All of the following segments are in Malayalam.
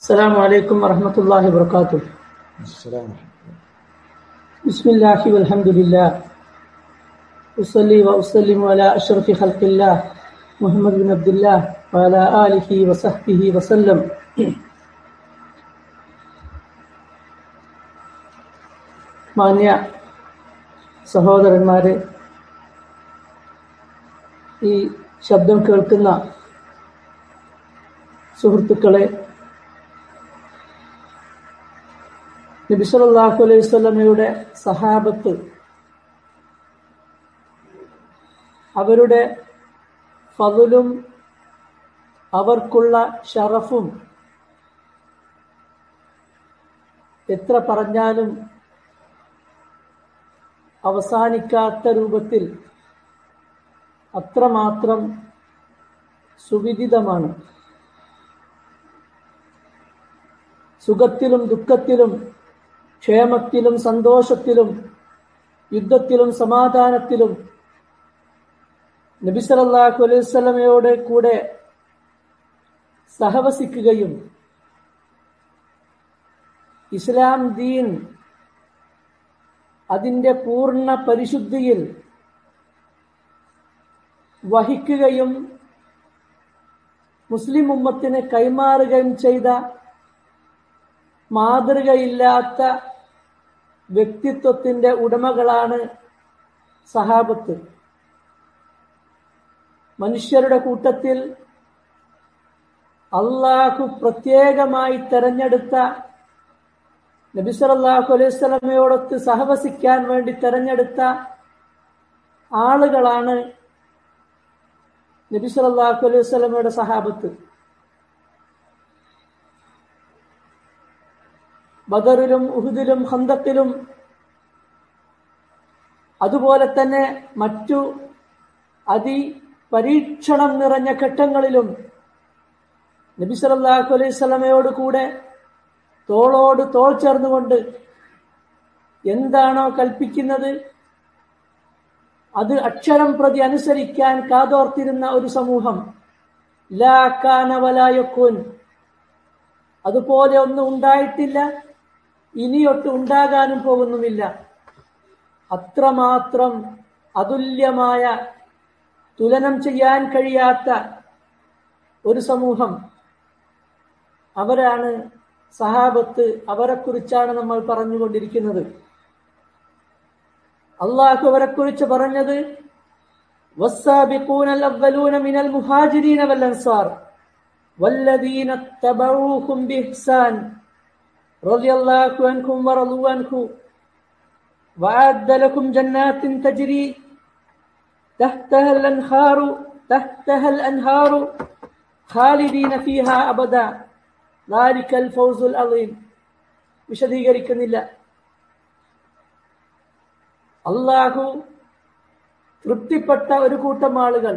السلام عليكم ورحمة الله وبركاته السلام بسم الله والحمد لله أصلي وأسلم على أشرف خلق الله محمد بن عبد الله وعلى آله وصحبه وسلم മാന്യ സഹോദരന്മാരെ ഈ ശബ്ദം കേൾക്കുന്ന സുഹൃത്തുക്കളെ നബിസലാഹു അലൈഹി സ്വലമയുടെ സഹാബത്ത് അവരുടെ ഫതിലും അവർക്കുള്ള ഷറഫും എത്ര പറഞ്ഞാലും അവസാനിക്കാത്ത രൂപത്തിൽ അത്രമാത്രം സുവിദിതമാണ് സുഖത്തിലും ദുഃഖത്തിലും ക്ഷേമത്തിലും സന്തോഷത്തിലും യുദ്ധത്തിലും സമാധാനത്തിലും നബിസലല്ലാഹു അലൈഹി സ്വലമയോട് കൂടെ സഹവസിക്കുകയും ഇസ്ലാം ദീൻ അതിന്റെ പൂർണ്ണ പരിശുദ്ധിയിൽ വഹിക്കുകയും മുസ്ലിം ഉമ്മത്തിന് കൈമാറുകയും ചെയ്ത മാതൃകയില്ലാത്ത വ്യക്തിത്വത്തിന്റെ ഉടമകളാണ് സഹാബത്ത് മനുഷ്യരുടെ കൂട്ടത്തിൽ അള്ളാഹു പ്രത്യേകമായി തെരഞ്ഞെടുത്ത നബിസറല്ലാഹു അലൈഹി സ്വലമയോടൊത്ത് സഹവസിക്കാൻ വേണ്ടി തെരഞ്ഞെടുത്ത ആളുകളാണ് നബിസറല്ലാഹു അലൈഹി സ്വലമയുടെ സഹാബത്ത് ബദറിലും ഉഹുദിലും ഹന്തത്തിലും അതുപോലെ തന്നെ മറ്റു അതി പരീക്ഷണം നിറഞ്ഞ ഘട്ടങ്ങളിലും നബിസലല്ലാഹു അലൈഹി സ്വലമയോട് കൂടെ തോളോട് തോൾ ചേർന്നുകൊണ്ട് എന്താണോ കൽപ്പിക്കുന്നത് അത് അക്ഷരം പ്രതി അനുസരിക്കാൻ കാതോർത്തിരുന്ന ഒരു സമൂഹം ലാക്കാനവലായൊക്കൂൻ അതുപോലെ ഒന്നും ഉണ്ടായിട്ടില്ല ഇനിയൊട്ട് ഉണ്ടാകാനും പോകുന്നുമില്ല അത്രമാത്രം അതുല്യമായ തുലനം ചെയ്യാൻ കഴിയാത്ത ഒരു സമൂഹം അവരാണ് സഹാബത്ത് അവരെക്കുറിച്ചാണ് നമ്മൾ പറഞ്ഞുകൊണ്ടിരിക്കുന്നത് അള്ളാഹു അവരെക്കുറിച്ച് പറഞ്ഞത് والسابقون الأولون من المهاجرين والأنصار والذين اتبعوهم بإحسان رضي الله عنكم ورضوا عنه وأعد لكم جنات تجري تحتها الأنهار تحتها الأنهار خالدين فيها أبدا ذلك الفوز العظيم വിശദീകരിക്കുന്നില്ല അള്ളാഹു തൃപ്തിപ്പെട്ട ഒരു കൂട്ടം ആളുകൾ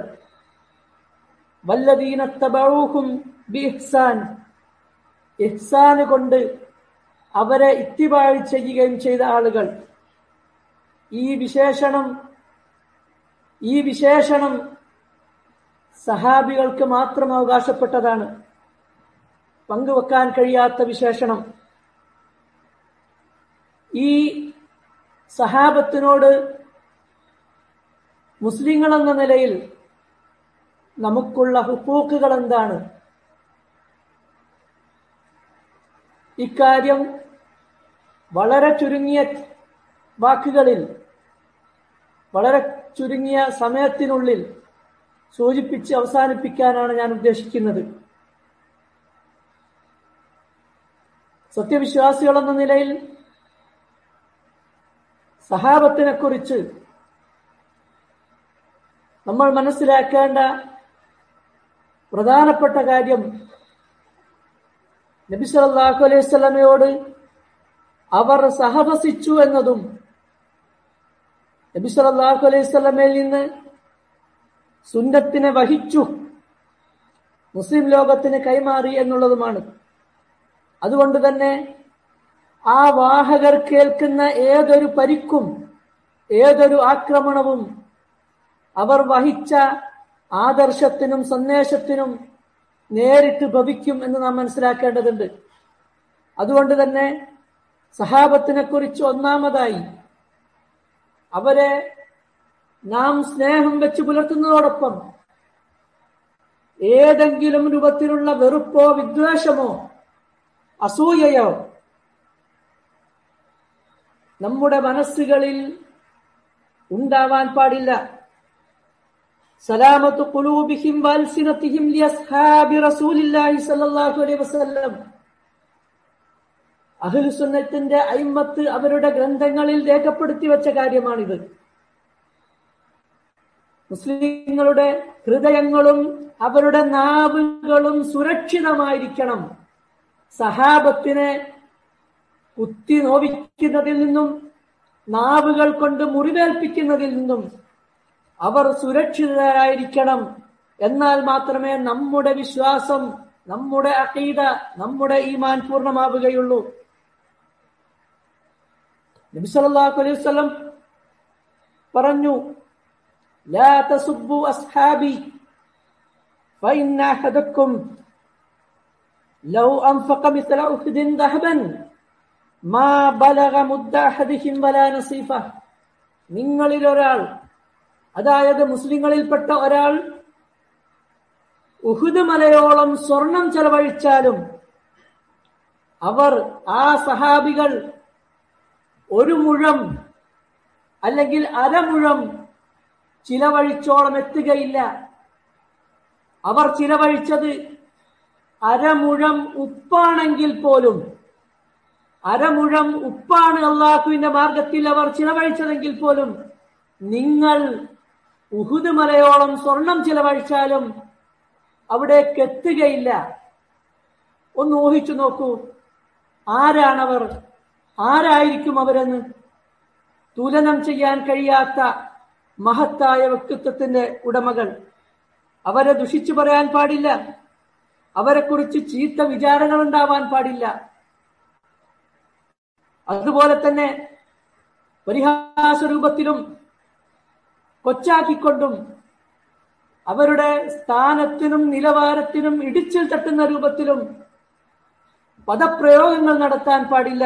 വല്ലതീനത്തബൂഹും ബി ഇഹ്സാൻ ഇഹ്സാന് കൊണ്ട് അവരെ ഇത്തിവാഴി ചെയ്യുകയും ചെയ്ത ആളുകൾ ഈ വിശേഷണം ഈ വിശേഷണം സഹാബികൾക്ക് മാത്രം അവകാശപ്പെട്ടതാണ് പങ്കുവെക്കാൻ കഴിയാത്ത വിശേഷണം ഈ സഹാബത്തിനോട് മുസ്ലിങ്ങൾ എന്ന നിലയിൽ നമുക്കുള്ള ഹുക്കൂക്കുകൾ എന്താണ് ഇക്കാര്യം വളരെ ചുരുങ്ങിയ വാക്കുകളിൽ വളരെ ചുരുങ്ങിയ സമയത്തിനുള്ളിൽ സൂചിപ്പിച്ച് അവസാനിപ്പിക്കാനാണ് ഞാൻ ഉദ്ദേശിക്കുന്നത് സത്യവിശ്വാസികൾ എന്ന നിലയിൽ സഹാബത്തിനെ കുറിച്ച് നമ്മൾ മനസ്സിലാക്കേണ്ട പ്രധാനപ്പെട്ട കാര്യം നബി സല്ലല്ലാഹു അലൈഹി സ്വലമയോട് അവർ സഹവസിച്ചു എന്നതും നബി സല്ലല്ലാഹു അലൈഹി സ്വലമയിൽ നിന്ന് സുന്നത്തിനെ വഹിച്ചു മുസ്ലിം ലോകത്തിന് കൈമാറി എന്നുള്ളതുമാണ് അതുകൊണ്ട് തന്നെ ആ വാഹകർ കേൾക്കുന്ന ഏതൊരു പരിക്കും ഏതൊരു ആക്രമണവും അവർ വഹിച്ച ആദർശത്തിനും സന്ദേശത്തിനും നേരിട്ട് ഭവിക്കും എന്ന് നാം മനസ്സിലാക്കേണ്ടതുണ്ട് അതുകൊണ്ട് തന്നെ സഹാബത്തിനെ കുറിച്ച് ഒന്നാമതായി അവരെ നാം സ്നേഹം വെച്ച് പുലർത്തുന്നതോടൊപ്പം ഏതെങ്കിലും രൂപത്തിലുള്ള വെറുപ്പോ വിദ്വേഷമോ അസൂയയോ നമ്മുടെ മനസ്സുകളിൽ ഉണ്ടാവാൻ പാടില്ല സലാമത്ത് ഖുലൂബിഹിം വൽസിനത്തിഹിം ലിഅസ്ഹാബി റസൂലില്ലാഹി സ്വല്ലല്ലാഹു അലൈഹി വസല്ലം അഹ്ലുസുന്നത്തിന്റെ അയിമത്ത് അവരുടെ ഗ്രന്ഥങ്ങളിൽ രേഖപ്പെടുത്തി വെച്ച കാര്യമാണിത് മുസ്ലിങ്ങളുടെ ഹൃദയങ്ങളും അവരുടെ നാവുകളും സുരക്ഷിതമായിരിക്കണം സഹാബത്തിനെ കുത്തി നോവിക്കുന്നതിൽ നിന്നും നാവുകൾ കൊണ്ട് മുറിവേൽപ്പിക്കുന്നതിൽ നിന്നും അവർ സുരക്ഷിതരായിരിക്കണം എന്നാൽ മാത്രമേ നമ്മുടെ വിശ്വാസം നമ്മുടെ അഖീദ നമ്മുടെ ഈമാൻ പൂർണ്ണമാവുകയുള്ളൂ നബി സല്ലല്ലാഹു അലൈഹി വസല്ലം പറഞ്ഞു ലാ തസുബ്ബു അസ്ഹാബി ഫഇന്ന അഹദക്കും ലൗ അൻഫഖ മിസ്ല ഉഹ്ദിൻ ദഹബൻ മാ ബലഗ മുദ്ദ അഹദിഹിം വലാ നസീഫ നിങ്ങളിൽ ഒരാൾ അതായത് മുസ്ലിങ്ങളിൽപ്പെട്ട ഒരാൾ ഉഹുദ് മലയോളം സ്വർണം ചെലവഴിച്ചാലും അവർ ആ സഹാബികൾ ഒരു മുഴം അല്ലെങ്കിൽ അരമുഴം ചിലവഴിച്ചോളം എത്തുകയില്ല അവർ ചിലവഴിച്ചത് അരമുഴം ഉപ്പാണെങ്കിൽ പോലും അരമുഴം ഉപ്പാണ് അള്ളാഹുവിന്റെ മാർഗത്തിൽ അവർ ചിലവഴിച്ചതെങ്കിൽ പോലും നിങ്ങൾ ഉഹുദ് മലയോളം സ്വർണം ചിലവഴിച്ചാലും അവിടേക്ക് എത്തുകയില്ല ഒന്ന് ഊഹിച്ചു നോക്കൂ ആരാണവർ ആരായിരിക്കും അവരെന്ന് തുലനം ചെയ്യാൻ കഴിയാത്ത മഹത്തായ വ്യക്തിത്വത്തിന്റെ ഉടമകൾ അവരെ ദുഷിച്ചു പറയാൻ പാടില്ല അവരെക്കുറിച്ച് ചീത്ത വിചാരങ്ങൾ ഉണ്ടാവാൻ പാടില്ല അതുപോലെ തന്നെ പരിഹാസ രൂപത്തിലും കൊച്ചാക്കിക്കൊണ്ടും അവരുടെ സ്ഥാനത്തിനും നിലവാരത്തിനും ഇടിച്ചിൽ തട്ടുന്ന രൂപത്തിലും പദപ്രയോഗങ്ങൾ നടത്താൻ പാടില്ല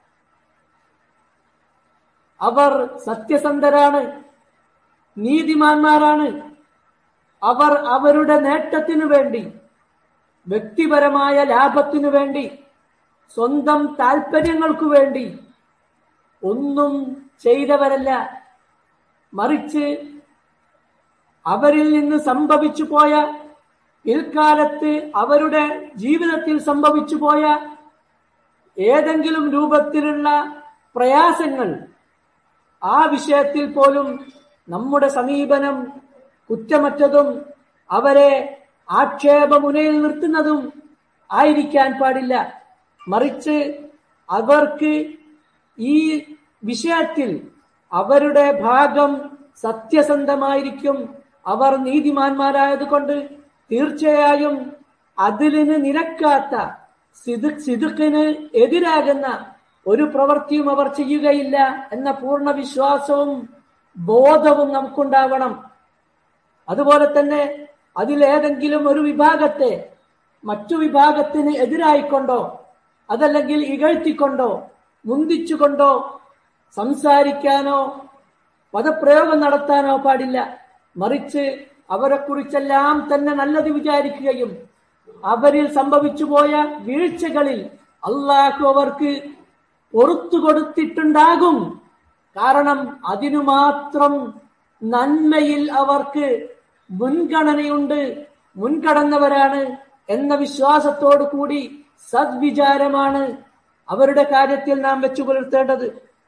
അവർ സത്യസന്ധരാണ് നീതിമാന്മാരാണ് അവർ അവരുടെ നേട്ടത്തിനു വേണ്ടി വ്യക്തിപരമായ ലാഭത്തിനു വേണ്ടി സ്വന്തം താല്പര്യങ്ങൾക്കു വേണ്ടി ഒന്നും ചെയ്തവരല്ല മറിച്ച് അവരിൽ നിന്ന് സംഭവിച്ചു പോയ പിൽക്കാലത്ത് അവരുടെ ജീവിതത്തിൽ സംഭവിച്ചു പോയ ഏതെങ്കിലും രൂപത്തിലുള്ള പ്രയാസങ്ങൾ ആ വിഷയത്തിൽ പോലും നമ്മുടെ സമീപനം കുറ്റമറ്റതും അവരെ ആക്ഷേപമുനയിൽ നിർത്തുന്നതും ആയിരിക്കാൻ പാടില്ല മറിച്ച് അവർക്ക് ഈ വിഷയത്തിൽ അവരുടെ ഭാഗം സത്യസന്ധമായിരിക്കും അവർ നീതിമാന്മാരായതുകൊണ്ട് തീർച്ചയായും അതിലിന് നിരക്കാത്ത സിദ് സിദുക്കിന് എതിരാകുന്ന ഒരു പ്രവൃത്തിയും അവർ ചെയ്യുകയില്ല എന്ന പൂർണ്ണ വിശ്വാസവും ബോധവും നമുക്കുണ്ടാവണം അതുപോലെ തന്നെ അതിലേതെങ്കിലും ഒരു വിഭാഗത്തെ മറ്റു വിഭാഗത്തിന് എതിരായിക്കൊണ്ടോ അതല്ലെങ്കിൽ ഇകഴ്ത്തിക്കൊണ്ടോ മുന്തിച്ചുകൊണ്ടോ സംസാരിക്കാനോ പദപ്രയോഗം നടത്താനോ പാടില്ല മറിച്ച് അവരെക്കുറിച്ചെല്ലാം തന്നെ നല്ലത് വിചാരിക്കുകയും അവരിൽ സംഭവിച്ചു പോയ വീഴ്ചകളിൽ അള്ളാഹു അവർക്ക് പൊറത്തു കൊടുത്തിട്ടുണ്ടാകും കാരണം അതിനു മാത്രം നന്മയിൽ അവർക്ക് മുൻഗണനയുണ്ട് മുൻകടന്നവരാണ് എന്ന വിശ്വാസത്തോടു കൂടി സദ്വിചാരമാണ് അവരുടെ കാര്യത്തിൽ നാം വെച്ചു പുലർത്തേണ്ടത്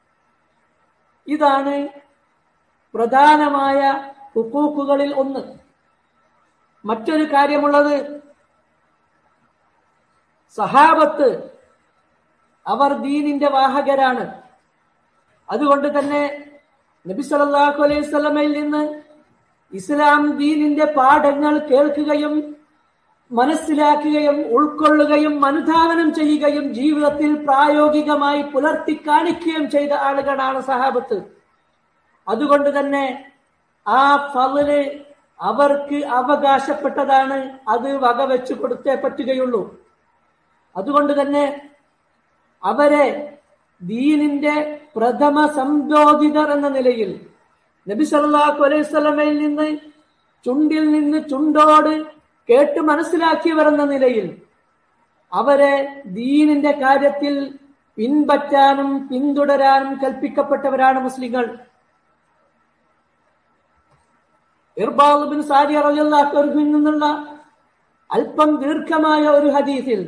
ഇതാണ് പ്രധാനമായ ഹുക്കൂക്കുകളിൽ ഒന്ന് മറ്റൊരു കാര്യമുള്ളത് സഹാബത്ത് അവർ ദീനിന്റെ വാഹകരാണ് അതുകൊണ്ട് തന്നെ നബി സല്ലല്ലാഹു അലൈഹി വസല്ലമയിൽ നിന്ന് ഇസ്ലാം ദീനിന്റെ പാഠങ്ങൾ കേൾക്കുകയും മനസ്സിലാക്കുകയും ഉൾക്കൊള്ളുകയും അനുധാവനം ചെയ്യുകയും ജീവിതത്തിൽ പ്രായോഗികമായി പുലർത്തി കാണിക്കുകയും ചെയ്ത ആളുകളാണ് സഹാബത്ത് അതുകൊണ്ട് തന്നെ ആ ഫവല് അവർക്ക് അവകാശപ്പെട്ടതാണ് അത് വകവെച്ചു കൊടുത്തേ പറ്റുകയുള്ളൂ അതുകൊണ്ട് തന്നെ അവരെ ദീനിന്റെ പ്രഥമ സംബോധിതർ എന്ന നിലയിൽ നബി സല്ലല്ലാഹു അലൈഹി വസല്ലമയിൽ നിന്ന് ചുണ്ടിൽ നിന്ന് ചുണ്ടോട് കേട്ട് മനസ്സിലാക്കിയവർ എന്ന നിലയിൽ അവരെ ദീനിന്റെ കാര്യത്തിൽ പിൻപറ്റാനും പിന്തുടരാനും കൽപ്പിക്കപ്പെട്ടവരാണ് മുസ്ലിങ്ങൾ ഇർബാദ് ബിൻ സാരി റളിയല്ലാഹു അൻഹുവിൽ നിന്നുള്ള അല്പം ദീർഘമായ ഒരു ഹദീസിൽ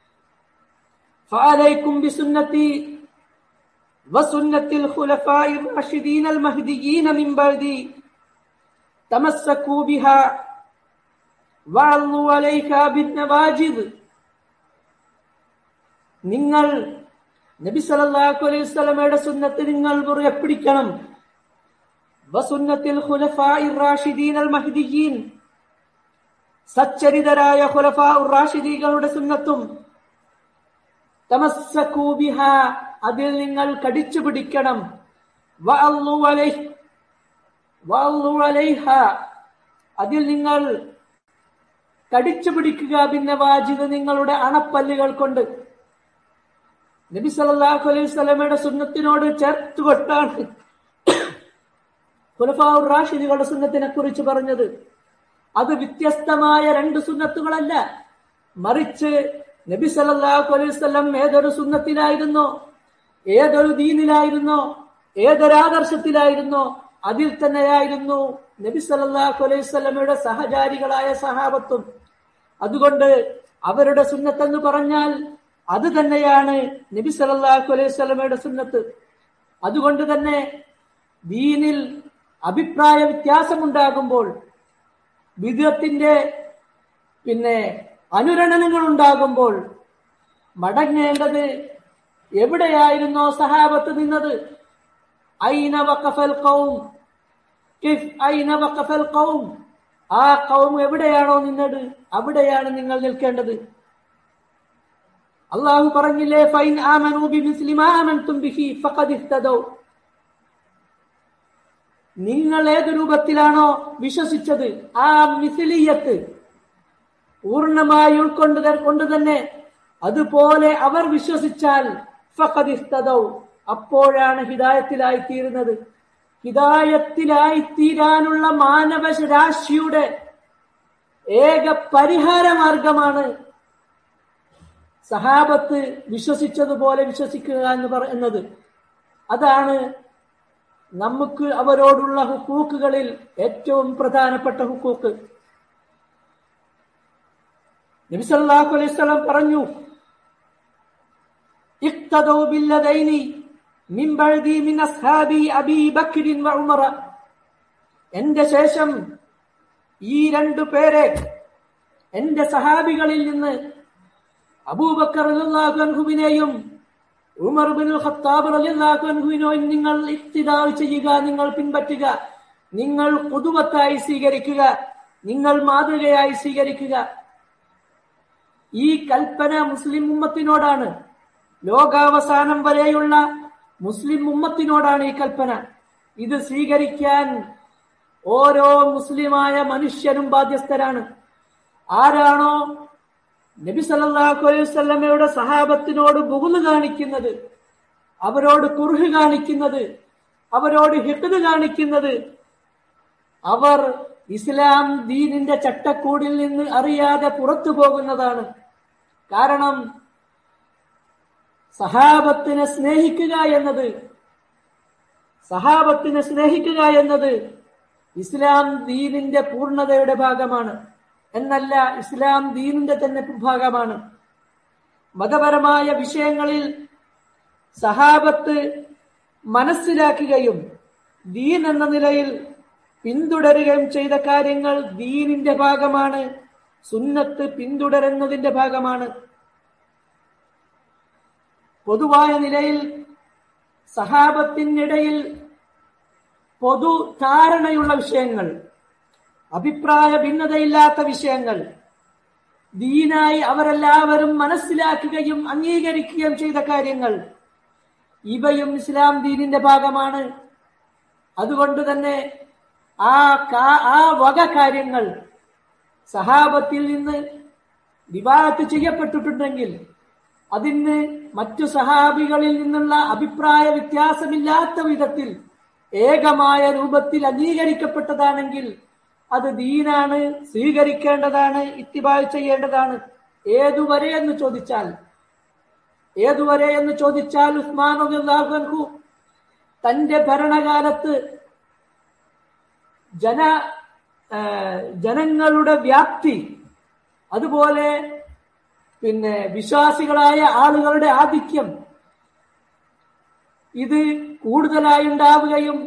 فعليكم بسنتي وسنة الخلفاء الراشدين المهديين من بعدي تمسكوا بها وعلوا عليها بالنواجذ നിങ്ങൾ നബി സല്ലല്ലാഹു അലൈഹി വസല്ലമയുടെ സുന്നത്ത് നിങ്ങൾ മുറുകെ പിടിക്കണം വസുന്നത്തിൽ ഖുലഫാഇർ റാഷിദീൻ അൽ മഹ്ദിയീൻ സച്ചരിതരായ ഖുലഫാ റാഷിദീകളുടെ സുന്നത്തും തമസ്സകൂ ബിഹാ അതിൽ നിങ്ങൾ കടിച്ചു പിടിക്കണം വഅല്ലു അലൈഹി വഅല്ലു അലൈഹ അതിൽ നിങ്ങൾ കടിച്ചു പിടിക്കുക പിന്നെ വാജിദ് നിങ്ങളുടെ അണപ്പല്ലുകൾ കൊണ്ട് നബി സല്ലല്ലാഹു അലൈഹി വസല്ലമയുടെ സുന്നത്തിനോട് ചേർത്തുകൊണ്ടാണ് ഖുലഫാഉർ റാഷിദുകളുടെ സുന്നത്തിനെ കുറിച്ച് പറഞ്ഞത് അത് വ്യത്യസ്തമായ രണ്ട് സുന്നത്തുകളല്ല മറിച്ച് നബി സല്ലല്ലാഹു അലൈഹി വസല്ലം ഏതൊരു സുന്നത്തിലായിരുന്നോ ഏതൊരു ദീനിലായിരുന്നോ ഏതൊരു ആദർശത്തിലായിരുന്നോ അതിൽ തന്നെയായിരുന്നു നബി സല്ലല്ലാഹു അലൈഹി വസല്ലമയുടെ സഹചാരികളായ സഹാബത്തും അതുകൊണ്ട് അവരുടെ സുന്നത്തെന്ന് പറഞ്ഞാൽ അത് തന്നെയാണ് നബി സല്ലല്ലാഹു അലൈഹി വസല്ലമയുടെ സുന്നത്ത് അതുകൊണ്ട് തന്നെ ദീനിൽ അഭിപ്രായ വ്യത്യാസമുണ്ടാകുമ്പോൾ വിധത്തിന്റെ പിന്നെ അനുരണനങ്ങൾ ഉണ്ടാകുമ്പോൾ മടങ്ങേണ്ടത് എവിടെയായിരുന്നോ സഹാബത്ത് നിന്നത് ഐന വഖഫൽ ഖൗം കിഫ് ഐന വഖഫൽ ഖൗം ആ കൗം എവിടെയാണോ നിന്നത് അവിടെയാണ് നിങ്ങൾ നിൽക്കേണ്ടത് അള്ളാഹു പറഞ്ഞില്ലേ ഫൈൻ ആമനു ബിമിസ്ലി മാ ആമൻതും ബിഹി ഫഖദ് ഇഹ്തദൗ നിങ്ങൾ ഏത് രൂപത്തിലാണോ വിശ്വസിച്ചത് ആ മിസിലിയത്ത് പൂർണ്ണമായി ഉൾക്കൊണ്ട് കൊണ്ട് തന്നെ അതുപോലെ അവർ വിശ്വസിച്ചാൽ ഫഖദ് ഇഹ്തദൗ അപ്പോഴാണ് ഹിദായത്തിലായി തീരുന്നത് ഹിദായത്തിലായി തീരാനുള്ള മാനവ രാശിയുടെ ഏക പരിഹാര മാർഗമാണ് സഹാബത്ത് വിശ്വസിച്ചതുപോലെ വിശ്വസിക്കുക എന്ന് പറ എന്നത് അതാണ് നമുക്ക് അവരോടുള്ള ഹുക്കൂക്കുകളിൽ ഏറ്റവും പ്രധാനപ്പെട്ട ഹുക്കൂക്ക് നബിസല്ലാഹു അലൈഹി സ്വലം പറഞ്ഞു ഇഖ്തദൗ ബില്ലദൈനി മിൻ ബഅദി മിൻ അസ്ഹാബി അബീ ബക്രിൻ വ ഉമറ എന്റെ ശേഷം ഈ രണ്ടു പേരെ എന്റെ സഹാബികളിൽ നിന്ന് അബൂബക്കർ റളിയല്ലാഹു അൻഹുവിനെയും ഉമർ ബിൻ ഖത്താബ് റളിയല്ലാഹു അൻഹുവിനെയും നിങ്ങൾ ഇഖ്തിദാ ചെയ്യുക നിങ്ങൾ പിൻപറ്റുക നിങ്ങൾ പുതുമത്തായി സ്വീകരിക്കുക നിങ്ങൾ മാതൃകയായി സ്വീകരിക്കുക ഈ കൽപ്പന മുസ്ലിം ഉമ്മത്തിനോടാണ് ലോകാവസാനം വരെയുള്ള മുസ്ലിം ഉമ്മത്തിനോടാണ് ഈ കൽപ്പന ഇത് സ്വീകരിക്കാൻ ഓരോ മുസ്ലിമായ മനുഷ്യനും ബാധ്യസ്ഥരാണ് ആരാണോ നബി സല്ലല്ലാഹു അലൈഹി വസല്ലമയുടെ സഹാബത്തിനോട് ബുഹുല് കാണിക്കുന്നത് അവരോട് കുർഹ് കാണിക്കുന്നത് അവരോട് ഹിഖ്ദ് കാണിക്കുന്നത് അവർ ഇസ്ലാം ദീനിന്റെ ചട്ടക്കൂടിൽ നിന്ന് അറിയാതെ പുറത്തു പോകുന്നതാണ് കാരണം സഹാബത്തിനെ സ്നേഹിക്കുക എന്നത് സഹാബത്തിനെ സ്നേഹിക്കുക എന്നത് ഇസ്ലാം ദീനിന്റെ പൂർണ്ണതയുടെ ഭാഗമാണ് എന്നല്ല ഇസ്ലാം ദീനിന്റെ തന്നെ ഭാഗമാണ് മതപരമായ വിഷയങ്ങളിൽ സഹാബത്ത് മനസ്സിലാക്കുകയും ദീൻ എന്ന നിലയിൽ പിന്തുടരുകയും ചെയ്ത കാര്യങ്ങൾ ദീനിന്റെ ഭാഗമാണ് സുന്നത്ത് പിന്തുടരുന്നതിന്റെ ഭാഗമാണ് പൊതുവായ നിലയിൽ സഹാബത്തിനിടയിൽ പൊതു ധാരണയുള്ള വിഷയങ്ങൾ അഭിപ്രായ ഭിന്നതയില്ലാത്ത വിഷയങ്ങൾ ദീനായി അവരെല്ലാവരും മനസ്സിലാക്കുകയും അംഗീകരിക്കുകയും ചെയ്ത കാര്യങ്ങൾ ഇവയും ഇസ്ലാം ദീനിന്റെ ഭാഗമാണ് അതുകൊണ്ട് തന്നെ ആ ആ വക കാര്യങ്ങൾ സഹാബത്തിൽ നിന്ന് വിവാഹത്ത് ചെയ്യപ്പെട്ടിട്ടുണ്ടെങ്കിൽ അതിന് മറ്റു സഹാബികളിൽ നിന്നുള്ള അഭിപ്രായ വ്യത്യാസമില്ലാത്ത വിധത്തിൽ ഏകമായ രൂപത്തിൽ അംഗീകരിക്കപ്പെട്ടതാണെങ്കിൽ അത് ദീനാണ് സ്വീകരിക്കേണ്ടതാണ് ഇത്തിബായ് ചെയ്യേണ്ടതാണ് ഏതുവരെ എന്ന് ചോദിച്ചാൽ ഏതുവരെ എന്ന് ചോദിച്ചാൽ ഉസ്മാൻ അൻഹു തന്റെ ഭരണകാലത്ത് ജന ജനങ്ങളുടെ വ്യാപ്തി അതുപോലെ പിന്നെ വിശ്വാസികളായ ആളുകളുടെ ആധിക്യം ഇത് കൂടുതലായി ഉണ്ടാവുകയും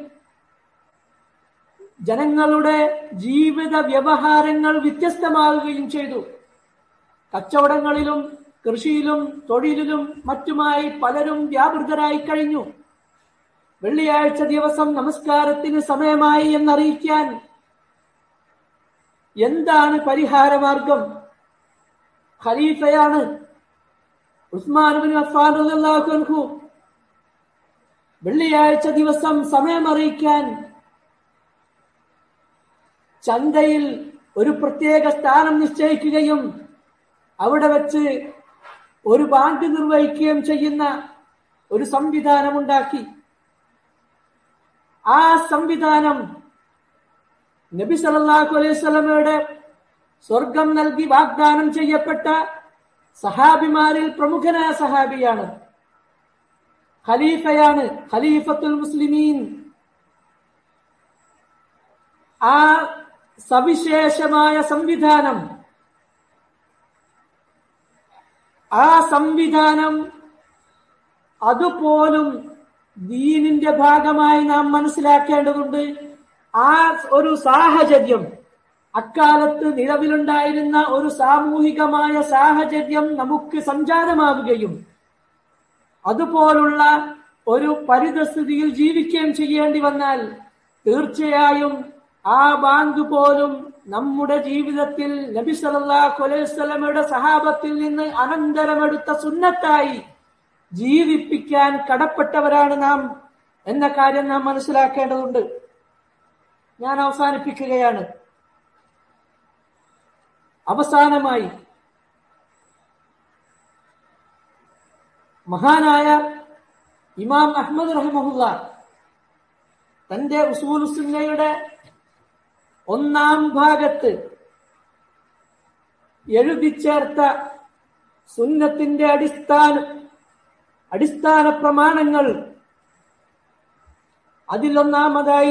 ജനങ്ങളുടെ ജീവിത വ്യവഹാരങ്ങൾ വ്യത്യസ്തമാവുകയും ചെയ്തു കച്ചവടങ്ങളിലും കൃഷിയിലും തൊഴിലിലും മറ്റുമായി പലരും വ്യാപൃതരായി കഴിഞ്ഞു വെള്ളിയാഴ്ച ദിവസം നമസ്കാരത്തിന് സമയമായി എന്നറിയിക്കാൻ എന്താണ് പരിഹാരമാർഗം ഖലീഫയാണ് ഉസ്മാൻ അഫ്ഫാൻ റളിയല്ലാഹു അൻഹു വെള്ളിയാഴ്ച ദിവസം സമയം അറിയിക്കാൻ ചന്തയിൽ ഒരു പ്രത്യേക സ്ഥാനം നിശ്ചയിക്കുകയും അവിടെ വെച്ച് ഒരു ബാങ്ക് നിർവഹിക്കുകയും ചെയ്യുന്ന ഒരു സംവിധാനം ഉണ്ടാക്കി ആ സംവിധാനം നബി സല്ലല്ലാഹു അലൈഹി സ്വലമയുടെ സ്വർഗം നൽകി വാഗ്ദാനം ചെയ്യപ്പെട്ട സഹാബിമാരിൽ പ്രമുഖനായ സഹാബിയാണ് ഖലീഫയാണ് ഖലീഫത്തുൽ മുസ്ലിമീൻ ആ സവിശേഷമായ സംവിധാനം ആ സംവിധാനം അതുപോലും ദീനിന്റെ ഭാഗമായി നാം മനസ്സിലാക്കേണ്ടതുണ്ട് ആ ഒരു സാഹചര്യം അക്കാലത്ത് നിലവിലുണ്ടായിരുന്ന ഒരു സാമൂഹികമായ സാഹചര്യം നമുക്ക് സംജാതമാവുകയും അതുപോലുള്ള ഒരു പരിതസ്ഥിതിയിൽ ജീവിക്കുകയും ചെയ്യേണ്ടി വന്നാൽ തീർച്ചയായും ആ ബാങ്ക് പോലും നമ്മുടെ ജീവിതത്തിൽ നബി സല്ലല്ലാഹു അലൈഹി വസല്ലമയുടെ സഹാബത്തിൽ നിന്ന് അനന്തരമെടുത്ത സുന്നത്തായി ജീവിപ്പിക്കാൻ കടപ്പെട്ടവരാണ് നാം എന്ന കാര്യം നാം മനസ്സിലാക്കേണ്ടതുണ്ട് ഞാൻ അവസാനിപ്പിക്കുകയാണ് അവസാനമായി മഹാനായ ഇമാം അഹമ്മദ് റഹ്മുല്ല തന്റെ ഉസൂലുസുന്നയുടെ ഒന്നാം ഭാഗത്ത് എഴുതി ചേർത്ത സുന്നത്തിന്റെ അടിസ്ഥാന അടിസ്ഥാന പ്രമാണങ്ങൾ അതിലൊന്നാമതായി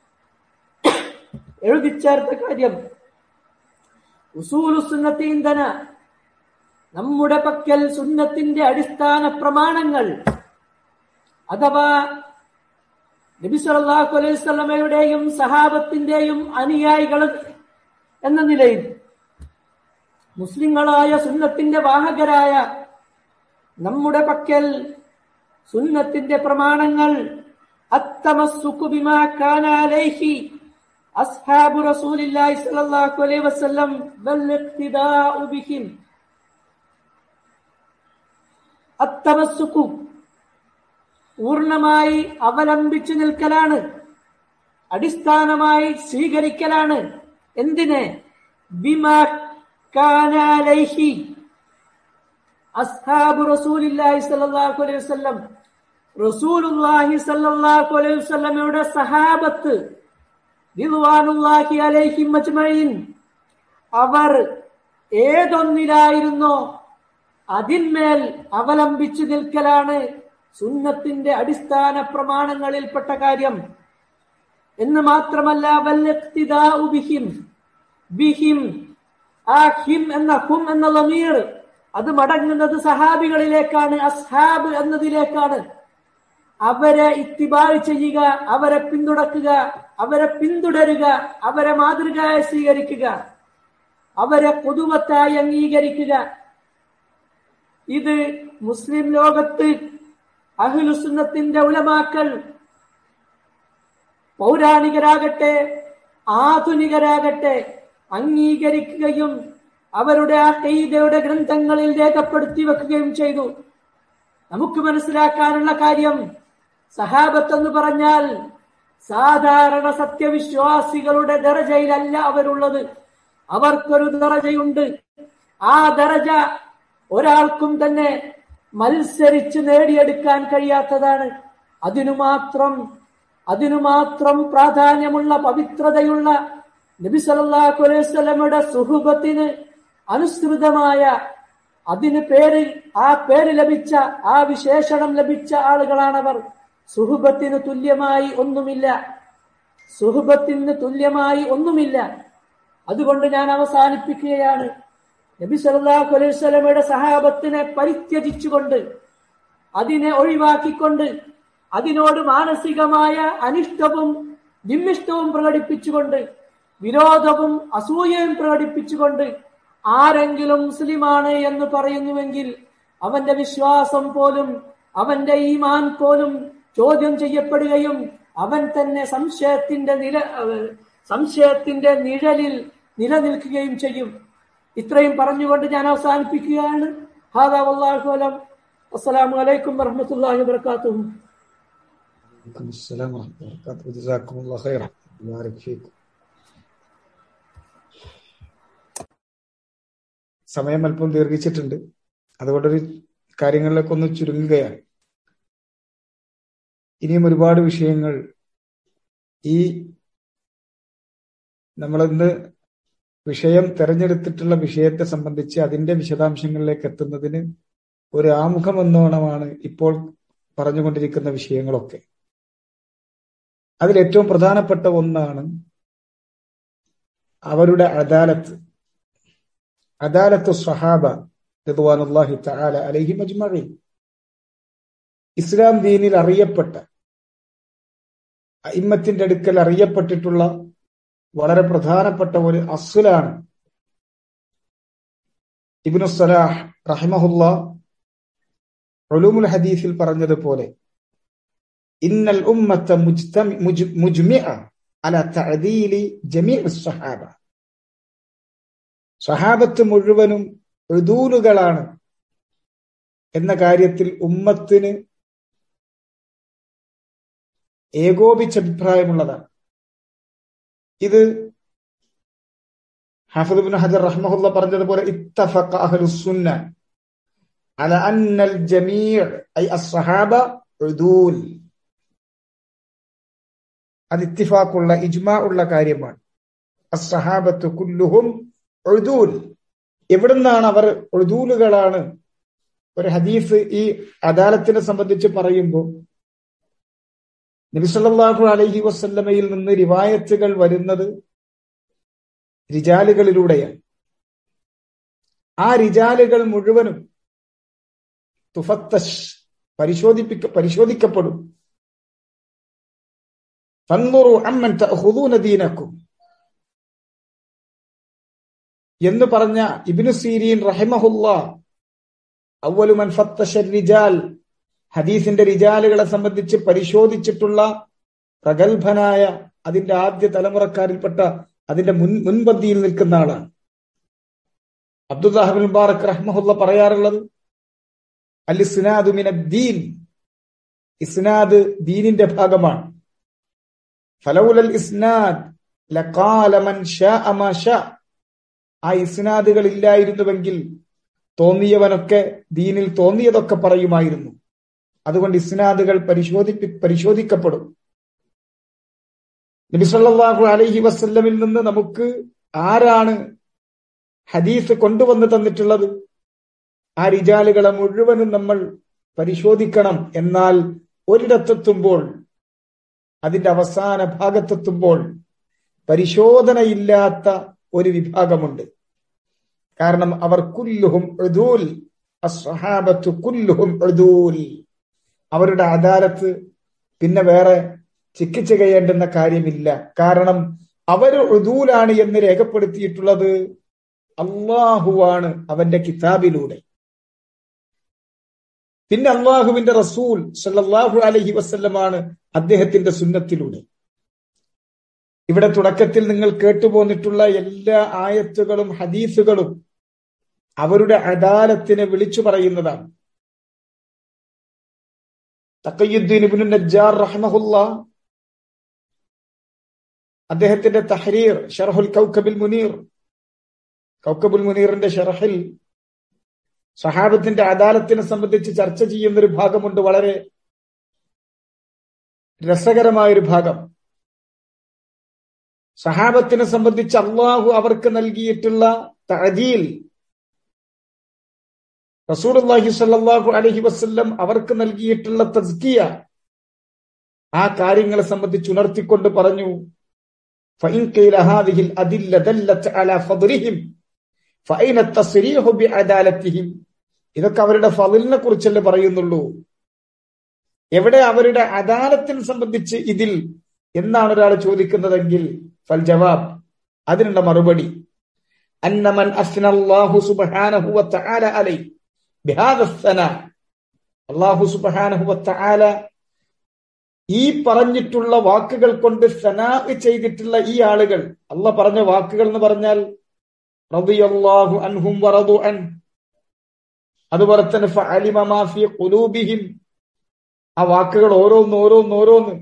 എഴുതി ചേർത്ത കാര്യം ഉസൂലു സുന്നത്തി ഇന്ധന നമ്മുടെ പക്കൽ സുന്നത്തിന്റെ അടിസ്ഥാന പ്രമാണങ്ങൾ അഥവാ നബി സല്ലല്ലാഹു അലൈഹി വസല്ലമയുടെയും സഹാബത്തിന്റെയും അനുയായികൾ എന്ന നിലയിൽ മുസ്ലിങ്ങളായ സുന്നത്തിന്റെ വാഹകരായ നമ്മുടെ പക്കൽ സുന്നത്തിന്റെ പ്രമാണങ്ങൾ അത്തമസ്സുക്കു ബിമാ കാന അലൈഹി അസ്ഹാബു റസൂലില്ലാഹി സ്വല്ലല്ലാഹു അലൈഹി വസല്ലം വൽ ഇഖ്തിദാഉ ബിഹിം അത്തമസ്സുക്കു പൂർണ്ണമായി അവലംബിച്ചു നിൽക്കലാണ് അടിസ്ഥാനമായി സ്വീകരിക്കലാണ് എന്തിന് ബിമാ കാന അലൈഹി അസ്ഹാബു റസൂലില്ലാഹി സ്വല്ലല്ലാഹു അലൈഹി വസല്ലം റസൂലുള്ളാഹി സ്വല്ലല്ലാഹു അലൈഹി വസല്ലമയുടെ സഹാബത്ത് റിദ്വാനുള്ളാഹി അലൈഹിം അജ്മഈൻ അവർ ഏതൊന്നിലായിരുന്നോ അതിന്മേൽ അവലംബിച്ചു നിൽക്കലാണ് സുന്നത്തിന്റെ അടിസ്ഥാന പ്രമാണങ്ങളിൽപ്പെട്ട കാര്യം എന്ന് മാത്രമല്ല വല്ലിഖ്തിദാഉ ബിഹിം ബിഹിം ആ ഹിം എന്ന ഹും എന്ന ലമീർ അത് മടങ്ങുന്നത് സഹാബികളിലേക്കാണ് അസ്ഹാബ് എന്നതിലേക്കാണ് അവരെ ഇത്തിബാൾ ചെയ്യുക അവരെ പിന്തുടക്കുക അവരെ പിന്തുടരുക അവരെ മാതൃകയായി സ്വീകരിക്കുക അവരെ പൊതുവത്തായി അംഗീകരിക്കുക ഇത് മുസ്ലിം ലോകത്ത് അഹ്ലുസുന്നത്തിന്റെ ഉലമാക്കൾ പൗരാണികരാകട്ടെ ആധുനികരാകട്ടെ അംഗീകരിക്കുകയും അവരുടെ ആ കൈതയുടെ ഗ്രന്ഥങ്ങളിൽ രേഖപ്പെടുത്തി വെക്കുകയും ചെയ്തു നമുക്ക് മനസ്സിലാക്കാനുള്ള കാര്യം സഹാബത്ത് എന്ന് പറഞ്ഞാൽ സാധാരണ സത്യവിശ്വാസികളുടെ ദറജയിലല്ല അവരുള്ളത് അവർക്കൊരു ദറജയുണ്ട് ആ ദറജ ഒരാൾക്കും തന്നെ മത്സരിച്ച് നേടിയെടുക്കാൻ കഴിയാത്തതാണ് അതിനു മാത്രം അതിനു മാത്രം പ്രാധാന്യമുള്ള പവിത്രതയുള്ള നബി സല്ലല്ലാഹു അലൈഹി വസല്ലമയുടെ സുഹൃബത്തിന് അനുസൃതമായ അതിന് പേര് ആ പേര് ലഭിച്ച ആ വിശേഷണം ലഭിച്ച ആളുകളാണവർ സുഹൃബത്തിന് തുല്യമായി ഒന്നുമില്ല സുഹൃബത്തിന് തുല്യമായി ഒന്നുമില്ല അതുകൊണ്ട് ഞാൻ അവസാനിപ്പിക്കുകയാണ് നബി സല്ലല്ലാഹു അലൈഹി വസല്ലമയുടെ സഹാബത്തിനെ പരിത്യജിച്ചുകൊണ്ട് അതിനെ ഒഴിവാക്കിക്കൊണ്ട് അതിനോട് മാനസികമായ അനിഷ്ടവും വിമ്മിഷ്ടവും പ്രകടിപ്പിച്ചുകൊണ്ട് വിരോധവും അസൂയയും പ്രകടിപ്പിച്ചുകൊണ്ട് ആരെങ്കിലും മുസ്ലിമാണ് എന്ന് പറയുന്നുവെങ്കിൽ അവന്റെ വിശ്വാസം പോലും അവന്റെ ഈമാൻ പോലും ചോദ്യം ചെയ്യപ്പെടുകയും അവൻ തന്നെ സംശയത്തിന്റെ നില സംശയത്തിന്റെ നിഴലിൽ നിലനിൽക്കുകയും ചെയ്യും ഇത്രയും പറഞ്ഞുകൊണ്ട് ഞാൻ അവസാനിപ്പിക്കുകയാണ് ഹാദാ വല്ലാഹു അലം അസ്സലാമു അലൈക്കും വറഹ്മത്തുള്ളാഹി വബറകാതുഹു عليكم السلام ورحمة الله وبركاته جزاكم الله خيرا بارك فيكم സമയം അല്പം ദീർഘിച്ചിട്ടുണ്ട് അതുകൊണ്ടൊരു കാര്യങ്ങളിലേക്കൊന്ന് ചുരുങ്ങുകയാണ് ഇനിയും ഒരുപാട് വിഷയങ്ങൾ ഈ നമ്മളിന്ന് വിഷയം തെരഞ്ഞെടുത്തിട്ടുള്ള വിഷയത്തെ സംബന്ധിച്ച് അതിന്റെ വിശദാംശങ്ങളിലേക്ക് എത്തുന്നതിന് ഒരു ആമുഖം എന്നോണമാണ് ഇപ്പോൾ പറഞ്ഞുകൊണ്ടിരിക്കുന്ന വിഷയങ്ങളൊക്കെ അതിൽ ഏറ്റവും പ്രധാനപ്പെട്ട ഒന്നാണ് അവരുടെ അദാലത്ത് അദാലത്ത് സഹാബ റിദ്വാനുല്ലാഹി തആല അലൈഹി മജ്മഈൻ ഇസ്ലാം ദീനിൽ അറിയപ്പെട്ട ഇമ്മത്തിന്റെ അടുക്കൽ അറിയപ്പെട്ടിട്ടുള്ള വളരെ പ്രധാനപ്പെട്ട ഒരു അസുലാണ് ഇബ്നു സലാഹ് റഹിമഹുല്ല ഉലൂമുൽ ഹദീസിൽ പറഞ്ഞതുപോലെ ഇന്നൽ ഉമ്മത്ത മുജ്മിഅ അല തഅദീലി ജമീഅ സഹാബ സഹാബത്ത് മുഴുവനും ഋതൂലുകളാണ് എന്ന കാര്യത്തിൽ ഉമ്മത്തിന് ഏകോപിച്ച അഭിപ്രായമുള്ളതാണ് ഇത് ഹാഫിദ് ബിൻ ഹജർ റഹ്മഹുല്ല പറഞ്ഞതുപോലെ ഇത്തഫഖ അഹ്ലുസുന്ന അല അന്നൽ ജമീഅ് ഐ അസ്സഹാബ ഉദൂൽ അത് ഇത്തിഫാഖുള്ള ഇജ്മാ ഉള്ള കാര്യമാണ് അസ്സഹാബത്ത് കുല്ലുഹും ഉദൂൽ എവിടുന്നാണ് അവർ ഉദൂലുകളാണ് ഒരു ഹദീസ് ഈ അദാലത്തിനെ സംബന്ധിച്ച് പറയുമ്പോൾ നബിസല്ലാഹു അലൈഹി വസല്ലമയിൽ നിന്ന് റിവായത്തുകൾ വരുന്നത് റിജാലുകളിലൂടെയാണ് ആ റിജാലുകൾ മുഴുവനും തുഫത്തഷ് പരിശോധിപ്പിക്ക പരിശോധിക്കപ്പെടും ഫൻദുറു അമ്മൻ തഅഖുദൂന ദീനക്കും എന്ന് പറഞ്ഞ ഇബ്നു സീരീൻ റഹിമഹുല്ല അവലു മൻ ഫത്തഷ റിജാൽ ഹദീസിന്റെ റിജാലുകളെ സംബന്ധിച്ച് പരിശോധിച്ചിട്ടുള്ള പ്രഗത്ഭനായ അതിന്റെ ആദ്യ തലമുറക്കാരിൽപ്പെട്ട അതിന്റെ മുൻ മുൻപന്തിയിൽ നിൽക്കുന്ന ആളാണ് അബ്ദുല്ലാഹിബിൻ മുബാറക് റഹ്മഹുല്ല പറയാറുള്ളത് അൽ ഇസ്നാദു ദീൻ ഇസ്നാദ് ദീനിന്റെ ഭാഗമാണ് ഫലൗലൽ ഇസ്നാദ് ലഖാല മൻ ശാഅ മാ ശാ ആ ഇസ്നാദുകൾ ഇല്ലായിരുന്നുവെങ്കിൽ തോന്നിയവനൊക്കെ ദീനിൽ തോന്നിയതൊക്കെ പറയുമായിരുന്നു അതുകൊണ്ട് ഇസ്നാദുകൾ പരിശോധിപ്പി പരിശോധിക്കപ്പെടും നബിസല്ലാഹു അലൈഹി വസല്ലമിൽ നിന്ന് നമുക്ക് ആരാണ് ഹദീസ് കൊണ്ടുവന്ന് തന്നിട്ടുള്ളത് ആ റിജാലുകളെ മുഴുവനും നമ്മൾ പരിശോധിക്കണം എന്നാൽ ഒരിടത്തെത്തുമ്പോൾ അതിന്റെ അവസാന ഭാഗത്തെത്തുമ്പോൾ പരിശോധനയില്ലാത്ത ഒരു വിഭാഗമുണ്ട് കാരണം അവർ കുല്ലുഹും ഉദൂൽ അസ്ഹാബത്തു കുല്ലുഹും ഉദൂൽ അവരുടെ അദാലത്ത് പിന്നെ വേറെ ചിക്കിച്ച കഴിയേണ്ടുന്ന കാര്യമില്ല കാരണം അവർ ഉദൂലാണ് എന്ന് രേഖപ്പെടുത്തിയിട്ടുള്ളത് അള്ളാഹുവാണ് അവന്റെ കിതാബിലൂടെ പിന്നെ അള്ളാഹുവിന്റെ റസൂൽ സല്ലല്ലാഹു അലൈഹി വസല്ലമാണ് അദ്ദേഹത്തിന്റെ സുന്നത്തിലൂടെ ഇവിടെ തുടക്കത്തിൽ നിങ്ങൾ കേട്ടുപോന്നിട്ടുള്ള എല്ലാ ആയത്തുകളും ഹദീസുകളും അവരുടെ അദാലത്തിനെ വിളിച്ചു പറയുന്നതാണ് തക്കയുദ്ദീൻ ഇബ്നു നജ്ജാർ റഹ്മഹുല്ല അദ്ദേഹത്തിന്റെ തഹരീർ ഷർഹുൽ കൗക്കബിൽ മുനീർ കൗക്കബുൽ മുനീറിന്റെ ഷർഹിൽ സഹാബത്തിന്റെ അദാലത്തിനെ സംബന്ധിച്ച് ചർച്ച ചെയ്യുന്ന ഒരു ഭാഗമുണ്ട് വളരെ രസകരമായൊരു ഭാഗം സഹാബത്തിനെ സംബന്ധിച്ച് അള്ളാഹു അവർക്ക് നൽകിയിട്ടുള്ള തഴീൽ റസൂർഹി സല്ലാഹു അലഹി വസ്ല്ലം അവർക്ക് നൽകിയിട്ടുള്ള തസ്കിയ ആ കാര്യങ്ങളെ സംബന്ധിച്ച് ഉണർത്തിക്കൊണ്ട് പറഞ്ഞു ഇതൊക്കെ അവരുടെ ഫതിലിനെ കുറിച്ചല്ലേ പറയുന്നുള്ളൂ എവിടെ അവരുടെ അദാലത്തിനെ സംബന്ധിച്ച് ഇതിൽ എന്നാണ് ഒരാൾ ചോദിക്കുന്നതെങ്കിൽ ഫൽ ജവാബ് അതിനുള്ള മറുപടി അന്നമൻ അസ്നല്ലാഹു സുബ്ഹാനഹു വതആല അലൈ ബിഹാദ അള്ളാഹു സുബ്ഹാനഹു വതആല ഈ പറഞ്ഞിട്ടുള്ള വാക്കുകൾ കൊണ്ട് സനാ ചെയ്തിട്ടുള്ള ഈ ആളുകൾ അല്ല പറഞ്ഞ വാക്കുകൾ എന്ന് പറഞ്ഞാൽ റളിയല്ലാഹു അൻഹും വറദു അൻ അതുപോലെ തന്നെ ഫഅലിമ മാ ഫീ ഖുലൂബിഹിം ആ വാക്കുകൾ ഓരോന്ന് ഓരോന്ന് ഓരോന്ന്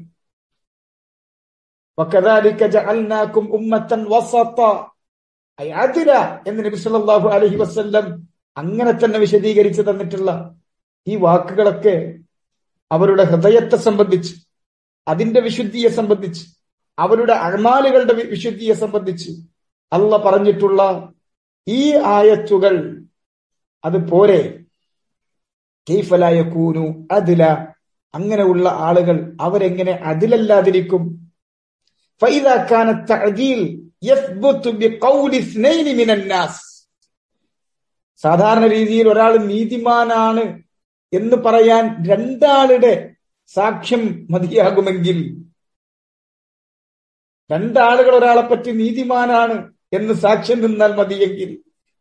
വകദാലിക ജഅൽനാകും ഉമ്മത്തൻ വസത ഐ അദില എന്ന് നബി സല്ലല്ലാഹു അലൈഹി വസല്ലം അങ്ങനെ തന്നെ വിശദീകരിച്ചു തന്നിട്ടുള്ള ഈ വാക്കുകളൊക്കെ അവരുടെ ഹൃദയത്തെ സംബന്ധിച്ച് അതിന്റെ വിശുദ്ധിയെ സംബന്ധിച്ച് അവരുടെ അഴമാലുകളുടെ വിശുദ്ധിയെ സംബന്ധിച്ച് അല്ല പറഞ്ഞിട്ടുള്ള ഈ ആയത്തുകൾ അത് പോരെ കെയ്ഫലായ കൂനു അതില അങ്ങനെയുള്ള ആളുകൾ അവരെങ്ങനെ അതിലല്ലാതിരിക്കും സാധാരണ രീതിയിൽ ഒരാൾ നീതിമാനാണ് എന്ന് പറയാൻ രണ്ടാളുടെ സാക്ഷ്യം മതിയാകുമെങ്കിൽ രണ്ടാളുകൾ ഒരാളെ പറ്റി നീതിമാനാണ് എന്ന് സാക്ഷ്യം നിന്നാൽ മതിയെങ്കിൽ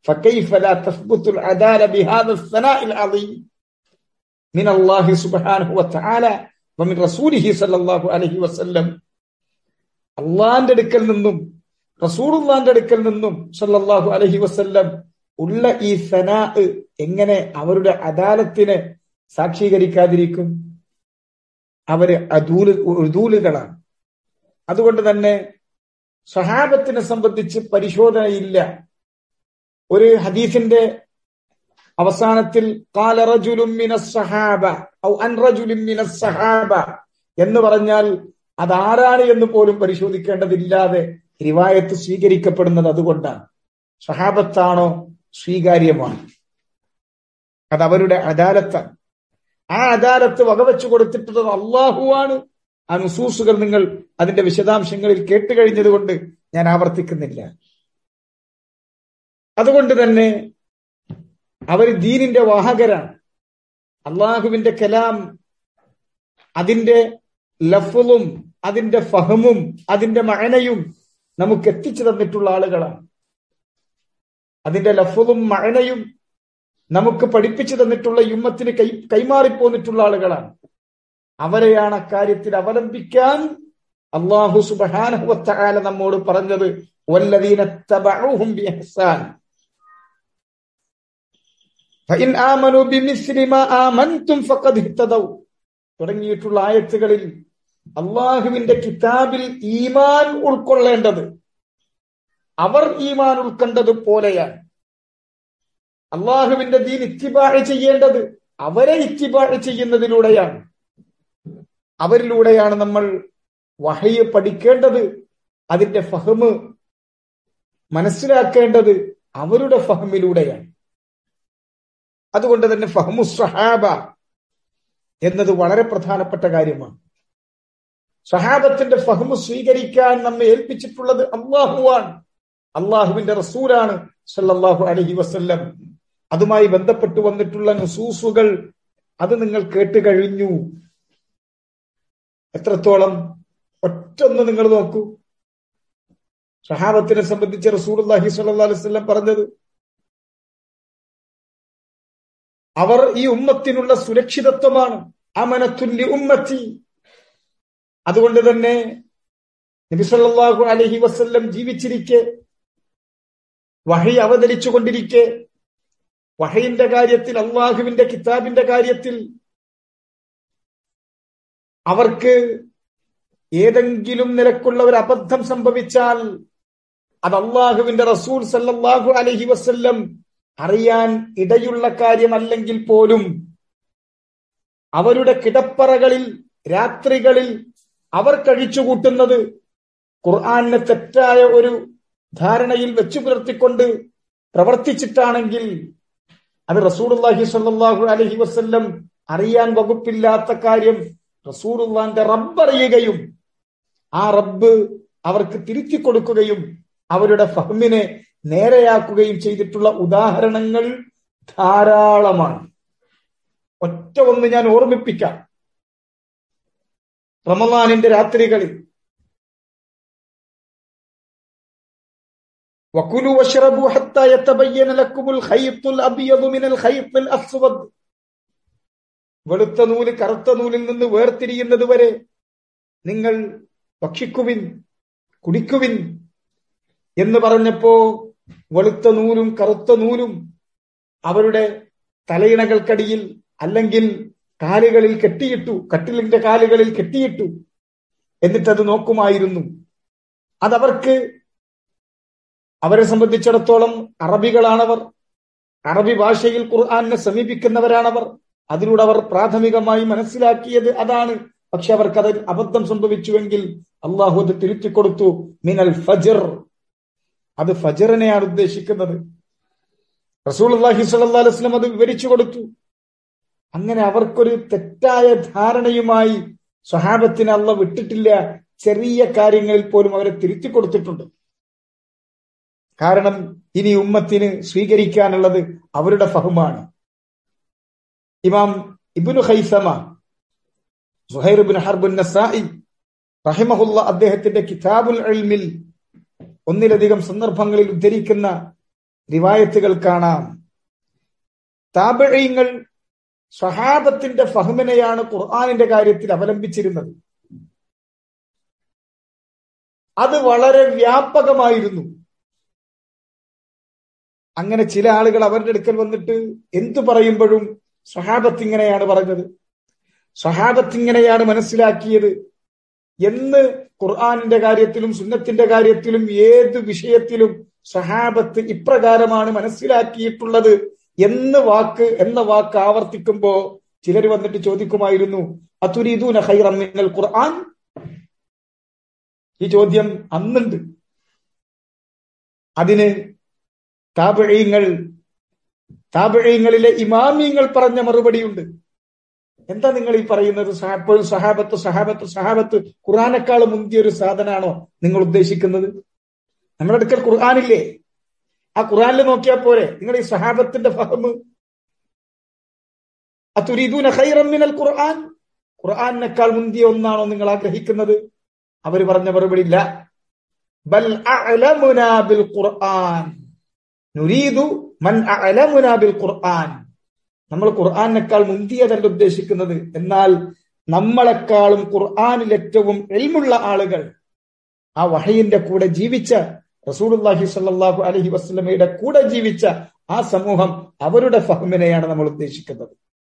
من الله سبحانه وتعالى ومن رسوله صلى الله عليه وسلم അള്ളാന്റെ അടുക്കൽ നിന്നും റസൂറുള്ളാന്റെ അടുക്കൽ നിന്നും സല്ലല്ലാഹു അലഹി വസല്ലം ഉള്ള ഈ സനാ എങ്ങനെ അവരുടെ അദാലത്തിനെ സാക്ഷീകരിക്കാതിരിക്കും അവര് അദൂല് ഉദൂലുകളാണ് അതുകൊണ്ട് തന്നെ സഹാബത്തിനെ സംബന്ധിച്ച് പരിശോധനയില്ല ഒരു ഹദീസിന്റെ അവസാനത്തിൽ സഹാബ സഹാബ എന്ന് പറഞ്ഞാൽ അതാരാണ് എന്ന് പോലും പരിശോധിക്കേണ്ടതില്ലാതെ റിവായത്ത് സ്വീകരിക്കപ്പെടുന്നത് അതുകൊണ്ടാണ് സഹാബത്താണോ സ്വീകാര്യമാണ് അത് അവരുടെ അദാലത്താണ് ആ അദാലത്ത് വകവെച്ചു കൊടുത്തിട്ടുള്ളത് അള്ളാഹുവാണ് ആ നുസൂസുകൾ നിങ്ങൾ അതിന്റെ വിശദാംശങ്ങളിൽ കേട്ട് കഴിഞ്ഞതുകൊണ്ട് ഞാൻ ആവർത്തിക്കുന്നില്ല അതുകൊണ്ട് തന്നെ അവർ ദീനിന്റെ വാഹകരാണ് അള്ളാഹുവിന്റെ കലാം അതിന്റെ ലഫുലും അതിന്റെ ഫഹമും അതിന്റെ മഴനയും നമുക്ക് എത്തിച്ചു തന്നിട്ടുള്ള ആളുകളാണ് അതിന്റെ ലഫുലും മഴനയും നമുക്ക് പഠിപ്പിച്ചു തന്നിട്ടുള്ള യുമ്മത്തിന് കൈ കൈമാറിപ്പോന്നിട്ടുള്ള ആളുകളാണ് അവരെയാണ് അക്കാര്യത്തിൽ അവലംബിക്കാൻ അള്ളാഹു സുബാനഹുവത്താല നമ്മോട് പറഞ്ഞത് വല്ലദീന തബഊഹും ബിഇഹ്സാൻ ഫഇൻ ആമനു ബിമിസ്ലി മാ ആമൻതും ഫഖദ് ഇഹ്തദൗ തുടങ്ങിയിട്ടുള്ള ആയത്തുകളിൽ അള്ളാഹുവിന്റെ കിതാബിൽ ഈമാൻ ഉൾക്കൊള്ളേണ്ടത് അവർ ഈമാൻ ഉൾക്കൊണ്ടത് പോലെയാണ് അള്ളാഹുവിന്റെ ദീൻ ഇത്തിബാഴ് ചെയ്യേണ്ടത് അവരെ ഇത്തിബാഴ് ചെയ്യുന്നതിലൂടെയാണ് അവരിലൂടെയാണ് നമ്മൾ വഹയെ പഠിക്കേണ്ടത് അതിന്റെ ഫഹമ് മനസ്സിലാക്കേണ്ടത് അവരുടെ ഫഹമിലൂടെയാണ് അതുകൊണ്ട് തന്നെ ഫഹമു സഹാബ എന്നത് വളരെ പ്രധാനപ്പെട്ട കാര്യമാണ് സഹാബത്തിന്റെ ഫഹമു സ്വീകരിക്കാൻ നമ്മെ ഏൽപ്പിച്ചിട്ടുള്ളത് അള്ളാഹുവാണ് അള്ളാഹുവിന്റെ റസൂലാണ് സല്ലല്ലാഹു അലഹി വസല്ലം അതുമായി ബന്ധപ്പെട്ടു വന്നിട്ടുള്ള നുസൂസുകൾ അത് നിങ്ങൾ കേട്ട് കഴിഞ്ഞു എത്രത്തോളം ഒറ്റൊന്ന് നിങ്ങൾ നോക്കൂ സഹാബത്തിനെ സംബന്ധിച്ച് റസൂർഹി സല്ലാ അലൈവല്ലം പറഞ്ഞത് അവർ ഈ ഉമ്മത്തിനുള്ള സുരക്ഷിതത്വമാണ് അമനത്തുല്യ ഉമ്മത്തി അതുകൊണ്ട് തന്നെ നബിസല്ലാഹു അലഹി വസ്ല്ലം ജീവിച്ചിരിക്കെ വഹി അവതരിച്ചു കൊണ്ടിരിക്കെ വഹയിന്റെ കാര്യത്തിൽ അള്ളാഹുവിന്റെ കിതാബിന്റെ കാര്യത്തിൽ അവർക്ക് ഏതെങ്കിലും നിലക്കുള്ള ഒരു അബദ്ധം സംഭവിച്ചാൽ അത് അള്ളാഹുവിന്റെ റസൂൽ സല്ലല്ലാഹു അലഹി വസ്ല്ലം അറിയാൻ ഇടയുള്ള കാര്യമല്ലെങ്കിൽ പോലും അവരുടെ കിടപ്പറകളിൽ രാത്രികളിൽ അവർ കഴിച്ചുകൂട്ടുന്നത് ഖുർആാനിനെ തെറ്റായ ഒരു ധാരണയിൽ വെച്ചു പുലർത്തിക്കൊണ്ട് പ്രവർത്തിച്ചിട്ടാണെങ്കിൽ അത് റസൂർഹി സല്ലാഹു അലഹി വസ്ല്ലം അറിയാൻ വകുപ്പില്ലാത്ത കാര്യം റസൂറുല്ലാന്റെ റബ്ബ് അറിയുകയും ആ റബ്ബ് അവർക്ക് തിരുത്തി കൊടുക്കുകയും അവരുടെ ഫഹ്മിനെ നേരെയാക്കുകയും ചെയ്തിട്ടുള്ള ഉദാഹരണങ്ങൾ ധാരാളമാണ് ഒറ്റ ഒന്ന് ഞാൻ ഓർമ്മിപ്പിക്കാം റമലാനിന്റെ രാത്രികളിൽ وكلوا واشربوا حتى يتبين لكم الخيط الابيض من الخيط الاسود വെളുത്ത നൂല് കറുത്ത നൂലിൽ നിന്ന് വേർതിരിയുന്നത് വരെ നിങ്ങൾ ഭക്ഷിക്കുവിൻ കുടിക്കുവിൻ എന്ന് പറഞ്ഞപ്പോ വെളുത്ത നൂലും കറുത്ത നൂലും അവരുടെ തലയിണകൾക്കടിയിൽ അല്ലെങ്കിൽ കാലുകളിൽ കെട്ടിയിട്ടു കട്ടിലിന്റെ കാലുകളിൽ കെട്ടിയിട്ടു എന്നിട്ടത് നോക്കുമായിരുന്നു അതവർക്ക് അവരെ സംബന്ധിച്ചിടത്തോളം അറബികളാണവർ അറബി ഭാഷയിൽ ഖുർആാനെ സമീപിക്കുന്നവരാണവർ അതിലൂടെ അവർ പ്രാഥമികമായി മനസ്സിലാക്കിയത് അതാണ് പക്ഷെ അവർക്ക് അതിൽ അബദ്ധം സംഭവിച്ചുവെങ്കിൽ അള്ളാഹു അത് തിരുത്തിക്കൊടുത്തു മിനൽ ഫജർ അത് ഫജറിനെയാണ് ഉദ്ദേശിക്കുന്നത് റസൂൽ അള്ളാഹി സ്വല്ലാ വസ്ലം അത് വിവരിച്ചു കൊടുത്തു അങ്ങനെ അവർക്കൊരു തെറ്റായ ധാരണയുമായി സ്വഹാബത്തിന് അള്ള വിട്ടിട്ടില്ല ചെറിയ കാര്യങ്ങളിൽ പോലും അവരെ തിരുത്തി കൊടുത്തിട്ടുണ്ട് കാരണം ഇനി ഉമ്മത്തിന് സ്വീകരിക്കാനുള്ളത് അവരുടെ ഫഹമാണ് ഇമാം ഇബുനു ഖൈസമ സുഹൈർ ബിൻ ഹർബുൻ നസായി റഹിമഹുല്ല അദ്ദേഹത്തിന്റെ കിതാബുൽ ഇൽമിൽ ഒന്നിലധികം സന്ദർഭങ്ങളിൽ ഉദ്ധരിക്കുന്ന റിവായത്തുകൾ കാണാം താപഴയങ്ങൾ സ്വഹാബത്തിന്റെ ഫഹ്മിനെയാണ് ഖുർആാനിന്റെ കാര്യത്തിൽ അവലംബിച്ചിരുന്നത് അത് വളരെ വ്യാപകമായിരുന്നു അങ്ങനെ ചില ആളുകൾ അവരുടെ അടുക്കൽ വന്നിട്ട് എന്തു പറയുമ്പോഴും സ്വഹാബത്ത് ഇങ്ങനെയാണ് പറഞ്ഞത് സ്വഹാബത്ത് ഇങ്ങനെയാണ് മനസ്സിലാക്കിയത് എന്ന് ഖുർആാനിന്റെ കാര്യത്തിലും സുന്നത്തിന്റെ കാര്യത്തിലും ഏത് വിഷയത്തിലും സഹാബത്ത് ഇപ്രകാരമാണ് മനസ്സിലാക്കിയിട്ടുള്ളത് എന്ന് വാക്ക് എന്ന വാക്ക് ആവർത്തിക്കുമ്പോ ചിലർ വന്നിട്ട് ചോദിക്കുമായിരുന്നു അതുരീദൂന ഹൈറമ്മിനൽ ഖുർആൻ ഈ ചോദ്യം അന്നുണ്ട് അതിന് താപഴയങ്ങൾ താപഴയങ്ങളിലെ ഇമാമിയങ്ങൾ പറഞ്ഞ മറുപടിയുണ്ട് എന്താ നിങ്ങൾ ഈ പറയുന്നത് എപ്പോഴും സഹാബത്ത് സഹാബത്ത് സഹാബത്ത് ഖുറാനേക്കാൾ മുന്തിയ ഒരു സാധനാണോ നിങ്ങൾ ഉദ്ദേശിക്കുന്നത് നമ്മുടെ അടുക്കൽ ഖുർആാനില്ലേ ആ ഖുർആാനിൽ നോക്കിയാൽ പോരെ നിങ്ങൾ ഈ സഹാബത്തിന്റെ ഫഹമ് അതുരീദൂന ഖൈറമ്മിനൽ ഖുർആൻ ഖുർആാനേക്കാൾ മുന്തിയ ഒന്നാണോ നിങ്ങൾ ആഗ്രഹിക്കുന്നത് അവർ പറഞ്ഞ മറുപടി ഇല്ല ബൽ അഅലമുനാ ബിൽ ഖുർആൻ നുരീദു മൻ അഅലമുനാ ബിൽ ഖുർആൻ നമ്മൾ ഖുർആാനേക്കാൾ മുന്തിയതല്ല ഉദ്ദേശിക്കുന്നത് എന്നാൽ നമ്മളെക്കാളും ഖുർആാനിൽ ഏറ്റവും എൽമുള്ള ആളുകൾ ആ വഹയിന്റെ കൂടെ ജീവിച്ച റസൂലുല്ലാഹി സല്ലാഹു അലഹി വസ്ലമയുടെ കൂടെ ജീവിച്ച ആ സമൂഹം അവരുടെ ഫഹ്മിനെയാണ് നമ്മൾ ഉദ്ദേശിക്കുന്നത്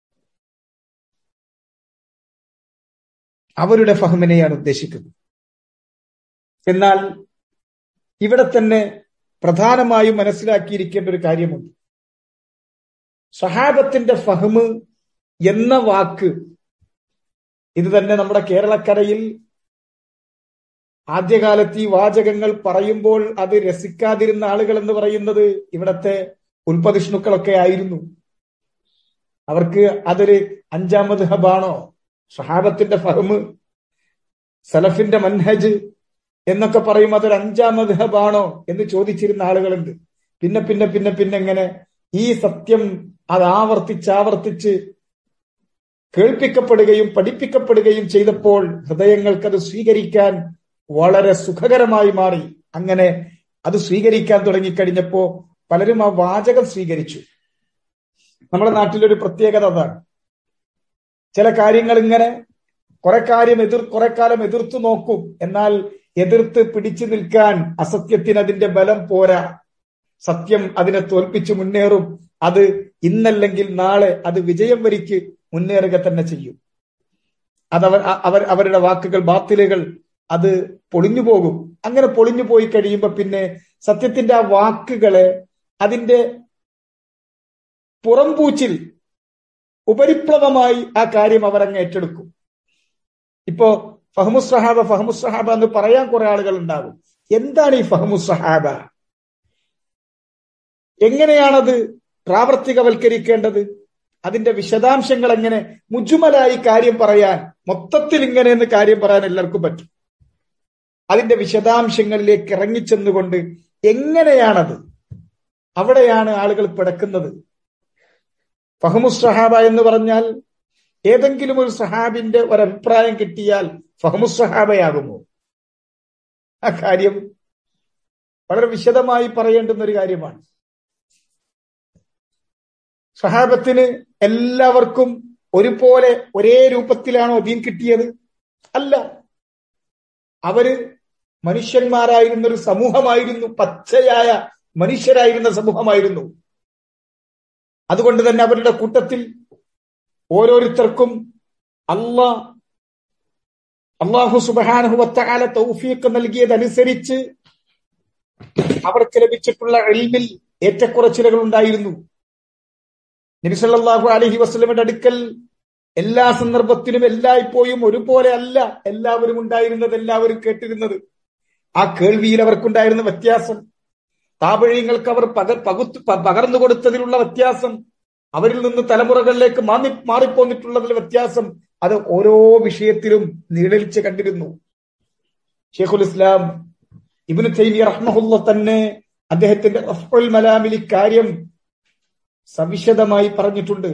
അവരുടെ ഫഹ്മിനെയാണ് ഉദ്ദേശിക്കുന്നത് എന്നാൽ ഇവിടെ തന്നെ പ്രധാനമായും മനസ്സിലാക്കിയിരിക്കേണ്ട ഒരു കാര്യമുണ്ട് സഹാബത്തിന്റെ ഫഹ്മ് എന്ന വാക്ക് ഇത് തന്നെ നമ്മുടെ കേരളക്കരയിൽ ആദ്യകാലത്ത് ഈ വാചകങ്ങൾ പറയുമ്പോൾ അത് രസിക്കാതിരുന്ന ആളുകൾ എന്ന് പറയുന്നത് ഇവിടത്തെ ഉൽപ്പതിഷ്ണുക്കളൊക്കെ ആയിരുന്നു അവർക്ക് അതൊരു അഞ്ചാമത് ഹബാണോ സഹാബത്തിന്റെ ഫഹ്മ് സലഫിന്റെ മൻഹജ് എന്നൊക്കെ പറയും അതൊരു അഞ്ചാമത് ഹബാണോ എന്ന് ചോദിച്ചിരുന്ന ആളുകളുണ്ട് പിന്നെ പിന്നെ പിന്നെ പിന്നെ എങ്ങനെ ഈ സത്യം അത് ആവർത്തിച്ചാവർത്തിച്ച് കേൾപ്പിക്കപ്പെടുകയും പഠിപ്പിക്കപ്പെടുകയും ചെയ്തപ്പോൾ ഹൃദയങ്ങൾക്കത് സ്വീകരിക്കാൻ വളരെ സുഖകരമായി മാറി അങ്ങനെ അത് സ്വീകരിക്കാൻ തുടങ്ങിക്കഴിഞ്ഞപ്പോ പലരും ആ വാചകം സ്വീകരിച്ചു നമ്മുടെ നാട്ടിലൊരു പ്രത്യേകത അതാണ് ചില കാര്യങ്ങൾ ഇങ്ങനെ കുറെ കാര്യം എതിർ കുറെ കാലം എതിർത്തു നോക്കും എന്നാൽ എതിർത്ത് പിടിച്ചു നിൽക്കാൻ അസത്യത്തിന് അതിന്റെ ബലം പോരാ സത്യം അതിനെ തോൽപ്പിച്ചു മുന്നേറും അത് ഇന്നല്ലെങ്കിൽ നാളെ അത് വിജയം വരിക്ക് മുന്നേറുക തന്നെ ചെയ്യും അതവർ അവർ അവരുടെ വാക്കുകൾ ബാത്തിലുകൾ അത് പൊളിഞ്ഞു പോകും അങ്ങനെ പൊളിഞ്ഞു പോയി കഴിയുമ്പോ പിന്നെ സത്യത്തിന്റെ ആ വാക്കുകളെ അതിന്റെ പുറംപൂച്ചിൽ ഉപരിപ്ലവമായി ആ കാര്യം അവരങ്ങ് ഏറ്റെടുക്കും ഇപ്പോ ഫഹമുസ്രഹാബ ഫഹമുസ്രഹാബ എന്ന് പറയാൻ കുറെ ആളുകൾ ഉണ്ടാകും എന്താണ് ഈ ഫഹമുസ്രഹാബ എങ്ങനെയാണത് പ്രാവർത്തികവൽക്കരിക്കേണ്ടത് അതിന്റെ വിശദാംശങ്ങൾ എങ്ങനെ മുജുമലായി കാര്യം പറയാൻ മൊത്തത്തിൽ ഇങ്ങനെ എന്ന് കാര്യം പറയാൻ എല്ലാവർക്കും പറ്റും അതിന്റെ വിശദാംശങ്ങളിലേക്ക് ഇറങ്ങിച്ചെന്നുകൊണ്ട് എങ്ങനെയാണത് അവിടെയാണ് ആളുകൾ പിടക്കുന്നത് ഫഹമുസ് സഹാബ എന്ന് പറഞ്ഞാൽ ഏതെങ്കിലും ഒരു സഹാബിന്റെ ഒരഭിപ്രായം കിട്ടിയാൽ ഫഹമുസ് സഹാബയാകുമോ ആ കാര്യം വളരെ വിശദമായി പറയേണ്ടുന്ന ഒരു കാര്യമാണ് സഹാബത്തിന് എല്ലാവർക്കും ഒരുപോലെ ഒരേ രൂപത്തിലാണോ ദീൻ കിട്ടിയത് അല്ല അവര് മനുഷ്യന്മാരായിരുന്ന ഒരു സമൂഹമായിരുന്നു പച്ചയായ മനുഷ്യരായിരുന്ന സമൂഹമായിരുന്നു അതുകൊണ്ട് തന്നെ അവരുടെ കൂട്ടത്തിൽ ഓരോരുത്തർക്കും അള്ളാ അള്ളാഹു സുബാനുഹുവത്താല തൗഫീഖ് നൽകിയതനുസരിച്ച് അവർക്ക് ലഭിച്ചിട്ടുള്ള എൽമിൽ ഏറ്റക്കുറച്ചിലുകൾ ഉണ്ടായിരുന്നു നബിസല്ലാഹു അലഹി വസ്ലമിന്റെ അടുക്കൽ എല്ലാ സന്ദർഭത്തിലും എല്ലായ്പ്പോഴും ഒരുപോലെ അല്ല എല്ലാവരും ഉണ്ടായിരുന്നത് എല്ലാവരും കേട്ടിരുന്നത് ആ കേൾവിയിൽ അവർക്കുണ്ടായിരുന്ന വ്യത്യാസം താപഴയങ്ങൾക്ക് അവർ പക പകുത്തു പകർന്നു കൊടുത്തതിലുള്ള വ്യത്യാസം അവരിൽ നിന്ന് തലമുറകളിലേക്ക് മാറി മാറിപ്പോന്നിട്ടുള്ളതിൽ വ്യത്യാസം അത് ഓരോ വിഷയത്തിലും നിഴലിച്ച് കണ്ടിരുന്നു ഷെയ്ഖുൽ ഇസ്ലാം ഇബിന് തൈമി റഹ്മഹുല്ല തന്നെ അദ്ദേഹത്തിന്റെ റഫുൽ മലാമിൽ ഇക്കാര്യം സവിശദമായി പറഞ്ഞിട്ടുണ്ട്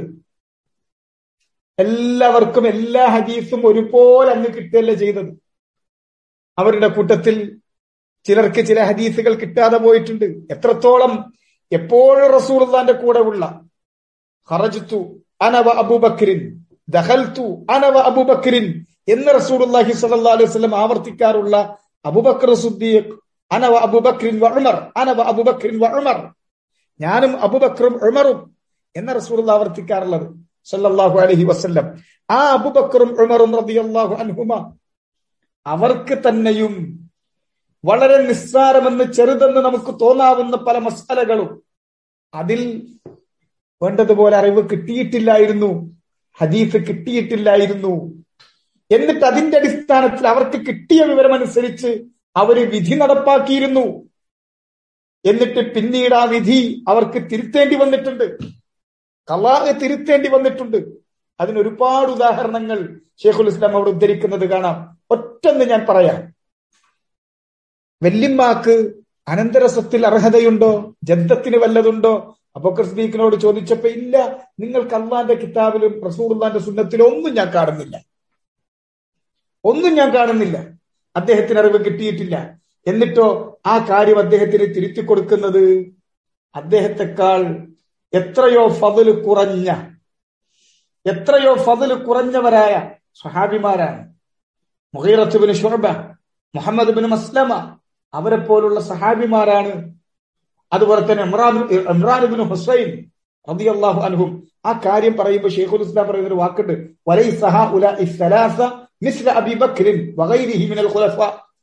എല്ലാവർക്കും എല്ലാ ഹദീസും ഒരുപോലെ അങ്ങ് കിട്ടുകയല്ല ചെയ്തത് അവരുടെ കൂട്ടത്തിൽ ചിലർക്ക് ചില ഹദീസുകൾ കിട്ടാതെ പോയിട്ടുണ്ട് എത്രത്തോളം എപ്പോഴും റസൂർദാന്റെ കൂടെ ഉള്ള ഹറജത്തു അനവ അബൂബക്രിൻ ദഹൽത്തു അനവ അബൂബക്രിൻ എന്ന് റസൂർഹി സല്ലാ അലൈഹി വസ്ലം ആവർത്തിക്കാറുള്ള അബുബക്കർ സുദ്ദീഖ് അനവ അബുബക്രിൻ ഉമർ അനവ അബുബക്രിൻ ഉമർ ഞാനും അബുബക്രും ഉമറും എന്ന റസൂർ ആവർത്തിക്കാറുള്ളത് സല്ലല്ലാഹു അലൈഹി വസല്ലം ആ അബുബക്കറും ഉമറും റളിയല്ലാഹു അൻഹുമ അവർക്ക് തന്നെയും വളരെ നിസ്സാരമെന്ന് ചെറുതെന്ന് നമുക്ക് തോന്നാവുന്ന പല മസാലകളും അതിൽ വേണ്ടതുപോലെ അറിവ് കിട്ടിയിട്ടില്ലായിരുന്നു ഹദീഫ് കിട്ടിയിട്ടില്ലായിരുന്നു എന്നിട്ട് അതിന്റെ അടിസ്ഥാനത്തിൽ അവർക്ക് കിട്ടിയ വിവരമനുസരിച്ച് അവര് വിധി നടപ്പാക്കിയിരുന്നു എന്നിട്ട് പിന്നീട് ആ വിധി അവർക്ക് തിരുത്തേണ്ടി വന്നിട്ടുണ്ട് കലാഹ് തിരുത്തേണ്ടി വന്നിട്ടുണ്ട് അതിന് ഒരുപാട് ഉദാഹരണങ്ങൾ ഷെയ്ഖുൽ ഇസ്ലാം അവിടെ ഉദ്ധരിക്കുന്നത് കാണാം ഒറ്റൊന്ന് ഞാൻ പറയാം വെല്ലിമ്മാക്ക് അനന്തരസ്വത്തിൽ അർഹതയുണ്ടോ ജദ്ദത്തിന് വല്ലതുണ്ടോ അബക്കർ സ്ദീഖിനോട് ചോദിച്ചപ്പോ ഇല്ല നിങ്ങൾക്ക് അള്ളാന്റെ കിതാബിലും റസൂർന്റെ സുന്നത്തിലും ഒന്നും ഞാൻ കാണുന്നില്ല ഒന്നും ഞാൻ കാണുന്നില്ല അദ്ദേഹത്തിന് അറിവ് കിട്ടിയിട്ടില്ല എന്നിട്ടോ ആ കാര്യം അദ്ദേഹത്തിന് തിരുത്തി കൊടുക്കുന്നത് അദ്ദേഹത്തെക്കാൾ എത്രയോ ഫതില് കുറഞ്ഞ എത്രയോ ഫതില് കുറഞ്ഞവരായ സഹാബിമാരാണ് മുഹീറത്തുബിന് ഷുറബ മുഹമ്മദ് ബിൻ മസ്ലമ അവരെ പോലുള്ള സഹാബിമാരാണ് അതുപോലെ തന്നെ ഇമ്രാൻ ഇമ്രാൻ ഹുസൈൻ റളിയല്ലാഹു അൻഹും ആ കാര്യം പറയുമ്പോൾ ഷെയ്ഖുൽ ഇസ്ലാം പറയുന്ന ഒരു വാക്കുണ്ട് വലൈസഹ ഉല ഇസ്സലാസ മിസ്ല അബി ബക്രിൻ വഗൈരിഹി മിനൽ ഖുലഫ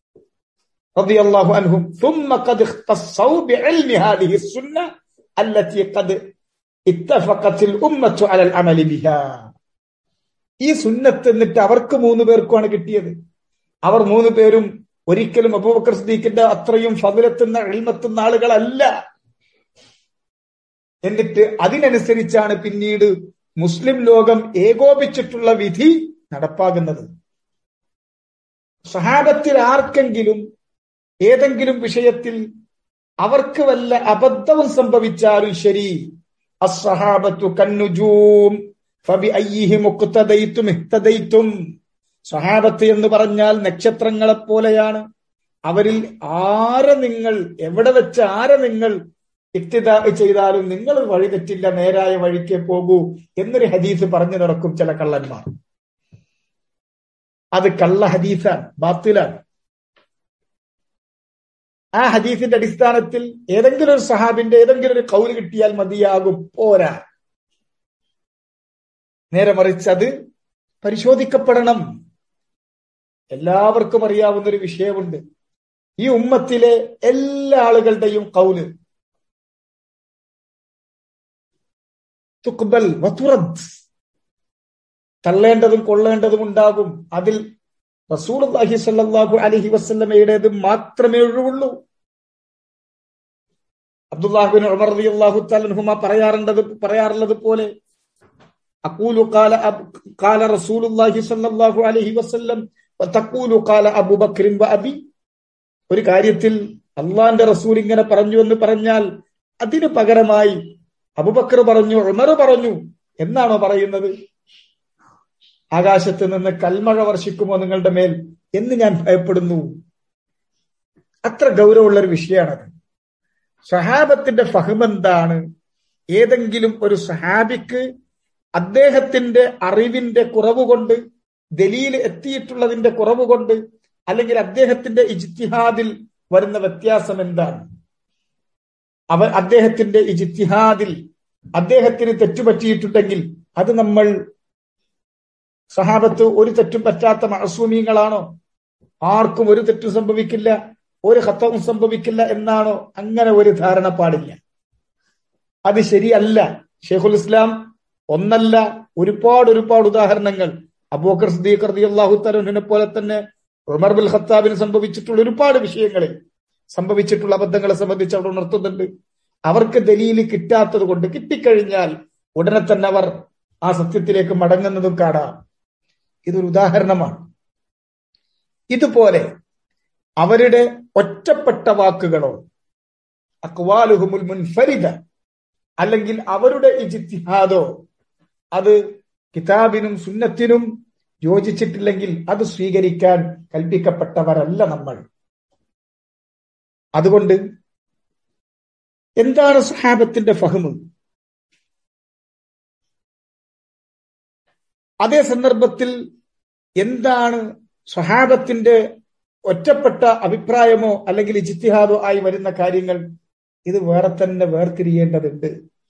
رضي الله عنهم ثم قد اختصوا بعلم هذه السنة التي قد اتفقت الأمة على العمل بها ഈ സുന്നത്ത് എന്നിട്ട് അവർക്ക് മൂന്ന് പേർക്കുമാണ് കിട്ടിയത് അവർ മൂന്ന് പേരും ഒരിക്കലും അബൂബക്കർ സിദ്ദീഖിന്റെ അത്രയും ഫതിലെത്തുന്ന എൽമത്തുന്ന ആളുകളല്ല എന്നിട്ട് അതിനനുസരിച്ചാണ് പിന്നീട് മുസ്ലിം ലോകം ഏകോപിച്ചിട്ടുള്ള വിധി നടപ്പാകുന്നത് സഹാബത്തിൽ ആർക്കെങ്കിലും ഏതെങ്കിലും വിഷയത്തിൽ അവർക്ക് വല്ല അബദ്ധവും സംഭവിച്ചാലും ശരി അസഹാബത്തു കന്നുജൂം ഫബി അയ്യിഹി മുക്തദൈത്തും ഇഹ്തദൈത്തും സഹാബത്ത് എന്ന് പറഞ്ഞാൽ നക്ഷത്രങ്ങളെ പോലെയാണ് അവരിൽ ആരെ നിങ്ങൾ എവിടെ വെച്ച് ആരെ നിങ്ങൾ ഇക്തിദാ ചെയ്താലും നിങ്ങൾ വഴി തെറ്റില്ല നേരായ വഴിക്ക് പോകൂ എന്നൊരു ഹദീസ് പറഞ്ഞു നടക്കും ചില കള്ളന്മാർ അത് കള്ള ഹദീസാണ് ബാത്തിലാണ് ആ ഹദീസിന്റെ അടിസ്ഥാനത്തിൽ ഏതെങ്കിലും ഒരു സഹാബിന്റെ ഏതെങ്കിലും ഒരു കൗല് കിട്ടിയാൽ മതിയാകും പോരാ നേരെ മറിച്ച് അത് പരിശോധിക്കപ്പെടണം എല്ലാവർക്കും അറിയാവുന്ന ഒരു വിഷയമുണ്ട് ഈ ഉമ്മത്തിലെ എല്ലാ ആളുകളുടെയും കൗല് തുക്ബൽ വതുറദ് തള്ളേണ്ടതും കൊള്ളേണ്ടതും ഉണ്ടാകും അതിൽ റസൂൽ അലഹി സല്ലാഹു അലഹി വസ്ല്ലമയുടേത് മാത്രമേ ഒഴിവുള്ളൂ അബ്ദുല്ലാഹുബിൻ ഉമർ റളിയല്ലാഹു തആല പറയാറുണ്ടത് പറയാറുള്ളത് പോലെ അഖൂലു ഖാല ഖാല റസൂലുള്ളാഹി സ്വല്ലല്ലാഹു അലൈഹി വസല്ലം വതഖൂലു ഖാല അബൂബക്കർ വ അബി ഒരു കാര്യത്തിൽ അള്ളാന്റെ റസൂൽ ഇങ്ങനെ പറഞ്ഞു എന്ന് പറഞ്ഞാൽ അതിന് പകരമായി അബുബക്കർ പറഞ്ഞു ഉമർ പറഞ്ഞു എന്നാണോ പറയുന്നത് ആകാശത്ത് നിന്ന് കൽമഴ വർഷിക്കുമോ നിങ്ങളുടെ മേൽ എന്ന് ഞാൻ ഭയപ്പെടുന്നു അത്ര ഗൗരവമുള്ള ഒരു വിഷയമാണത് സഹാബത്തിന്റെ ഫഹമെന്താണ് ഏതെങ്കിലും ഒരു സഹാബിക്ക് അദ്ദേഹത്തിന്റെ അറിവിന്റെ കുറവ് കൊണ്ട് ദലീൽ എത്തിയിട്ടുള്ളതിന്റെ കുറവ് കൊണ്ട് അല്ലെങ്കിൽ അദ്ദേഹത്തിന്റെ ഇജ്തിഹാദിൽ വരുന്ന വ്യത്യാസം എന്താണ് അവൻ അദ്ദേഹത്തിന്റെ ഇജ്തിഹാദിൽ അദ്ദേഹത്തിന് തെറ്റുപറ്റിയിട്ടുണ്ടെങ്കിൽ അത് നമ്മൾ സഹാബത്ത് ഒരു തെറ്റും പറ്റാത്ത മഴസൂമീങ്ങളാണോ ആർക്കും ഒരു തെറ്റും സംഭവിക്കില്ല ഒരു ഹത്തവും സംഭവിക്കില്ല എന്നാണോ അങ്ങനെ ഒരു ധാരണ പാടില്ല അത് ശരിയല്ല ഷെയ്ഖുൽ ഇസ്ലാം ഒന്നല്ല ഒരുപാട് ഒരുപാട് ഉദാഹരണങ്ങൾ അബൂക്കർ സദീഖ് റതി അള്ളാഹു തലഹിനെ പോലെ തന്നെ ഉമർ ബിൽ ഖത്താബിന് സംഭവിച്ചിട്ടുള്ള ഒരുപാട് വിഷയങ്ങളിൽ സംഭവിച്ചിട്ടുള്ള അബദ്ധങ്ങളെ സംബന്ധിച്ച് അവിടെ ഉണർത്തുന്നുണ്ട് അവർക്ക് ദലീല് കിട്ടാത്തത് കൊണ്ട് കിട്ടിക്കഴിഞ്ഞാൽ ഉടനെ തന്നെ അവർ ആ സത്യത്തിലേക്ക് മടങ്ങുന്നതും കാണാം ഇതൊരു ഉദാഹരണമാണ് ഇതുപോലെ അവരുടെ ഒറ്റപ്പെട്ട വാക്കുകളോ അക്വാലുഹുമുൽ മുൻഫരിദ അല്ലെങ്കിൽ അവരുടെ ഇജിത്തിഹാദോ അത് കിതാബിനും സുന്നത്തിനും യോജിച്ചിട്ടില്ലെങ്കിൽ അത് സ്വീകരിക്കാൻ കൽപ്പിക്കപ്പെട്ടവരല്ല നമ്മൾ അതുകൊണ്ട് എന്താണ് സുഹാബത്തിന്റെ ഫഹമ് അതേ സന്ദർഭത്തിൽ എന്താണ് സ്വഹാബത്തിന്റെ ഒറ്റപ്പെട്ട അഭിപ്രായമോ അല്ലെങ്കിൽ ഇജിത്തിഹാദോ ആയി വരുന്ന കാര്യങ്ങൾ ഇത് വേറെ തന്നെ വേർതിരിയേണ്ടതുണ്ട്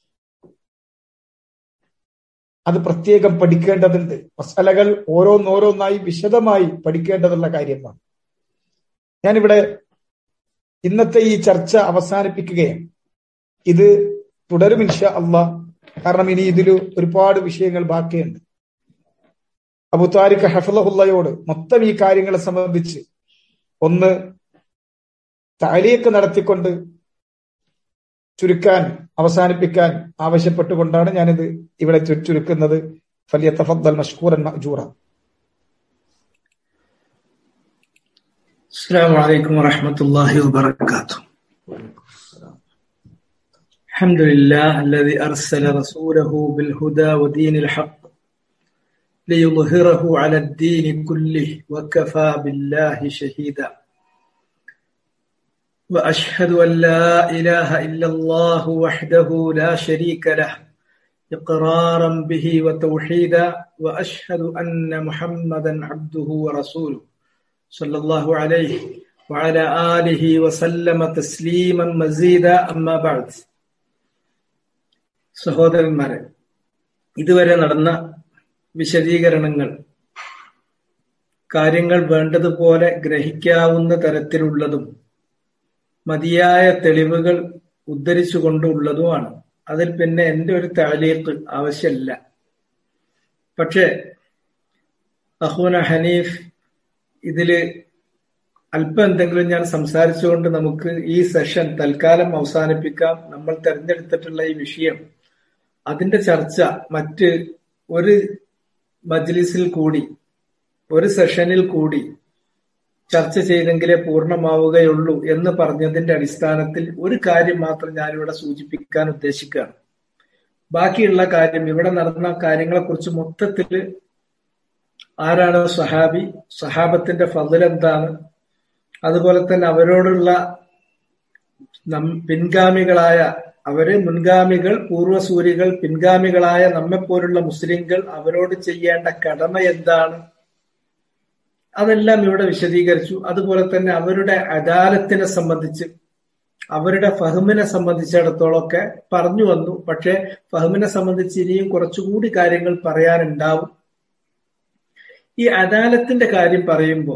അത് പ്രത്യേകം പഠിക്കേണ്ടതുണ്ട് മസാലകൾ ഓരോന്നോരോന്നായി വിശദമായി പഠിക്കേണ്ടതുള്ള കാര്യമാണ് ഞാനിവിടെ ഇന്നത്തെ ഈ ചർച്ച അവസാനിപ്പിക്കുകയാണ് ഇത് തുടരും ഇൻഷ അള്ളാഹ് കാരണം ഇനി ഇതിൽ ഒരുപാട് വിഷയങ്ങൾ ബാക്കിയുണ്ട് അബു താരിഖ് ഹഫലഹുല്ലയോട് മൊത്തം ഈ കാര്യങ്ങളെ സംബന്ധിച്ച് ഒന്ന് താലിയൊക്കെ നടത്തിക്കൊണ്ട് ചുരുക്കാൻ അവസാനിപ്പിക്കാൻ ആവശ്യപ്പെട്ടുകൊണ്ടാണ് ഞാനിത് ഇവിടെ ചുരുക്കുന്നത് ഫലിയ തഫദ്ദൽ മഷ്കൂറൻ മഅജൂറ السلام عليكم ورحمة الله وبركاته الحمد لله الذي أرسل رسوله بالهدى ودين الحق ليظهره على الدين كله وكفى بالله شهيدا وأشهد أن لا إله إلا الله وحده لا شريك له إقرارا به وتوحيدا وأشهد أن محمدا عبده ورسوله صلى الله عليه وعلى آله وسلم تسليما مزيدا أما بعد സഹോദരന്മാരെ ഇതുവരെ നടന്ന വിശദീകരണങ്ങൾ കാര്യങ്ങൾ വേണ്ടതുപോലെ ഗ്രഹിക്കാവുന്ന തരത്തിലുള്ളതും മതിയായ തെളിവുകൾ ഉദ്ധരിച്ചുകൊണ്ടുള്ളതുമാണ് അതിൽ പിന്നെ എന്റെ ഒരു താലീക്ക് ആവശ്യമില്ല പക്ഷേ അഹൂന ഹനീഫ് ഇതില് അല്പം എന്തെങ്കിലും ഞാൻ സംസാരിച്ചുകൊണ്ട് നമുക്ക് ഈ സെഷൻ തൽക്കാലം അവസാനിപ്പിക്കാം നമ്മൾ തെരഞ്ഞെടുത്തിട്ടുള്ള ഈ വിഷയം അതിന്റെ ചർച്ച മറ്റ് ഒരു മജ്ലിസിൽ കൂടി ഒരു സെഷനിൽ കൂടി ചർച്ച ചെയ്തെങ്കിലേ പൂർണ്ണമാവുകയുള്ളൂ എന്ന് പറഞ്ഞതിന്റെ അടിസ്ഥാനത്തിൽ ഒരു കാര്യം മാത്രം ഞാനിവിടെ സൂചിപ്പിക്കാൻ ഉദ്ദേശിക്കുകയാണ് ബാക്കിയുള്ള കാര്യം ഇവിടെ നടന്ന കാര്യങ്ങളെക്കുറിച്ച് മൊത്തത്തിൽ ആരാണ് സഹാബി സഹാബത്തിന്റെ ഫതിൽ എന്താണ് അതുപോലെ തന്നെ അവരോടുള്ള പിൻഗാമികളായ അവര് മുൻഗാമികൾ പൂർവസൂരികൾ പിൻഗാമികളായ നമ്മെപ്പോലുള്ള മുസ്ലിങ്ങൾ അവരോട് ചെയ്യേണ്ട കടമ എന്താണ് അതെല്ലാം ഇവിടെ വിശദീകരിച്ചു അതുപോലെ തന്നെ അവരുടെ അദാലത്തിനെ സംബന്ധിച്ച് അവരുടെ ഫഹമിനെ സംബന്ധിച്ചിടത്തോളമൊക്കെ പറഞ്ഞു വന്നു പക്ഷെ ഫഹമിനെ സംബന്ധിച്ച് ഇനിയും കുറച്ചുകൂടി കാര്യങ്ങൾ പറയാനുണ്ടാവും ഈ അദാലത്തിന്റെ കാര്യം പറയുമ്പോൾ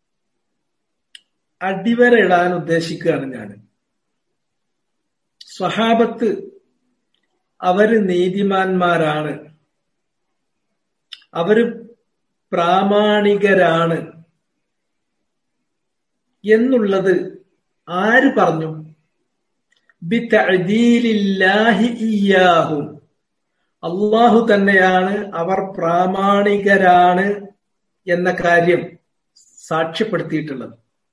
അടിവര ഇടാൻ ഉദ്ദേശിക്കുകയാണ് ഞാൻ സ്വഹാബത്ത് അവര് നീതിമാന്മാരാണ് അവര് പ്രാമാണികരാണ് എന്നുള്ളത് ആര് പറഞ്ഞു ബിത്തഅദീലില്ലാഹി ഇയ്യാഹും അള്ളാഹു തന്നെയാണ് അവർ പ്രാമാണികരാണ് എന്ന കാര്യം സാക്ഷ്യപ്പെടുത്തിയിട്ടുള്ളത്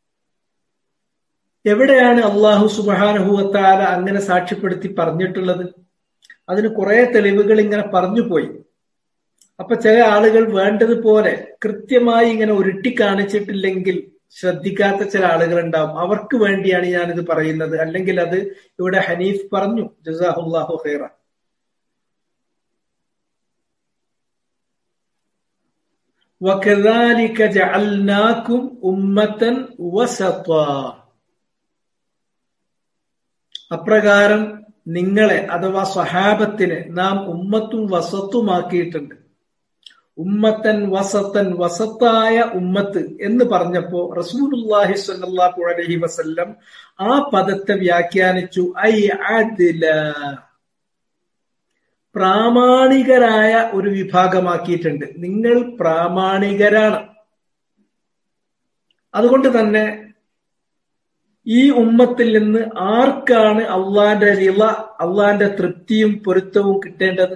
എവിടെയാണ് അള്ളാഹു സുബാനുഭവത്താല അങ്ങനെ സാക്ഷ്യപ്പെടുത്തി പറഞ്ഞിട്ടുള്ളത് അതിന് കുറെ തെളിവുകൾ ഇങ്ങനെ പറഞ്ഞു പോയി അപ്പൊ ചില ആളുകൾ വേണ്ടതുപോലെ കൃത്യമായി ഇങ്ങനെ ഉരുട്ടി കാണിച്ചിട്ടില്ലെങ്കിൽ ശ്രദ്ധിക്കാത്ത ചില ആളുകൾ ഉണ്ടാവും അവർക്ക് വേണ്ടിയാണ് ഞാനിത് പറയുന്നത് അല്ലെങ്കിൽ അത് ഇവിടെ ഹനീഫ് പറഞ്ഞു ജസാഹുല്ലാഹു ഖൈറ وكذلك جعلناكم أمة وسطا അപ്രകാരം നിങ്ങളെ അഥവാ സ്വഹാബത്തിനെ നാം ഉമ്മത്തും വസത്തുമാക്കിയിട്ടുണ്ട് ഉമ്മത്തൻ വസത്തൻ വസത്തായ ഉമ്മത്ത് എന്ന് പറഞ്ഞപ്പോ റസൂലുല്ലാഹി സ്വല്ലല്ലാഹു അലൈഹി വസല്ലം ആ പദത്തെ വ്യാഖ്യാനിച്ചു ഐ അദില പ്രാമാണികരായ ഒരു വിഭാഗമാക്കിയിട്ടുണ്ട് നിങ്ങൾ പ്രാമാണികരാണ് അതുകൊണ്ട് തന്നെ ഈ ഉമ്മത്തിൽ നിന്ന് ആർക്കാണ് അള്ളാന്റെ റിള അള്ളാന്റെ തൃപ്തിയും പൊരുത്തവും കിട്ടേണ്ടത്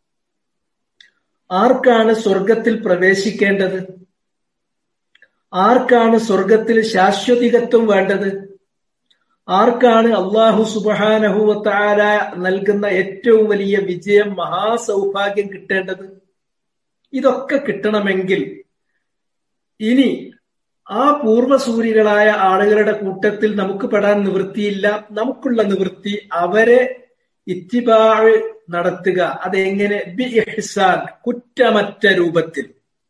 ആർക്കാണ് സ്വർഗത്തിൽ പ്രവേശിക്കേണ്ടത് ആർക്കാണ് സ്വർഗത്തിൽ ശാശ്വതികത്വം വേണ്ടത് ആർക്കാണ് അള്ളാഹു സുബാനഹുവത്താര നൽകുന്ന ഏറ്റവും വലിയ വിജയം മഹാസൗഭാഗ്യം കിട്ടേണ്ടത് ഇതൊക്കെ കിട്ടണമെങ്കിൽ ഇനി ആ പൂർവ്വസൂരികളായ ആളുകളുടെ കൂട്ടത്തിൽ നമുക്ക് പെടാൻ നിവൃത്തിയില്ല നമുക്കുള്ള നിവൃത്തി അവരെ ഇത്തിബാഴ് നടത്തുക അതെങ്ങനെ ബി ഇഹ്സാൻ കുറ്റമറ്റ രൂപത്തിൽ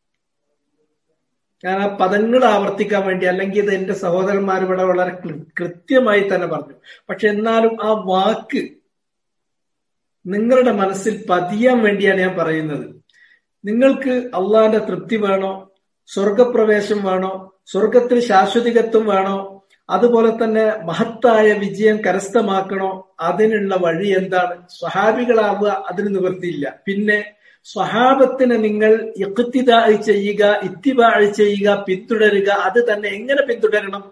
ഞാൻ ആ പദങ്ങൾ ആവർത്തിക്കാൻ വേണ്ടി അല്ലെങ്കിൽ ഇത് എന്റെ സഹോദരന്മാർ ഇവിടെ വളരെ കൃത്യമായി തന്നെ പറഞ്ഞു പക്ഷെ എന്നാലും ആ വാക്ക് നിങ്ങളുടെ മനസ്സിൽ പതിയാൻ വേണ്ടിയാണ് ഞാൻ പറയുന്നത് നിങ്ങൾക്ക് അള്ളാന്റെ തൃപ്തി വേണോ സ്വർഗപ്രവേശം വേണോ സ്വർഗത്തിൽ ശാശ്വതികത്വം വേണോ അതുപോലെ തന്നെ മഹത്തായ വിജയം കരസ്ഥമാക്കണോ അതിനുള്ള വഴി എന്താണ് സ്വഹാബികളാവുക അതിന് നിവൃത്തിയില്ല പിന്നെ സ്വഹാബത്തിനെ നിങ്ങൾ ഇഖ്തിദായി ചെയ്യുക ഇത്തിബാഴ് ചെയ്യുക പിന്തുടരുക അത് തന്നെ എങ്ങനെ പിന്തുടരണം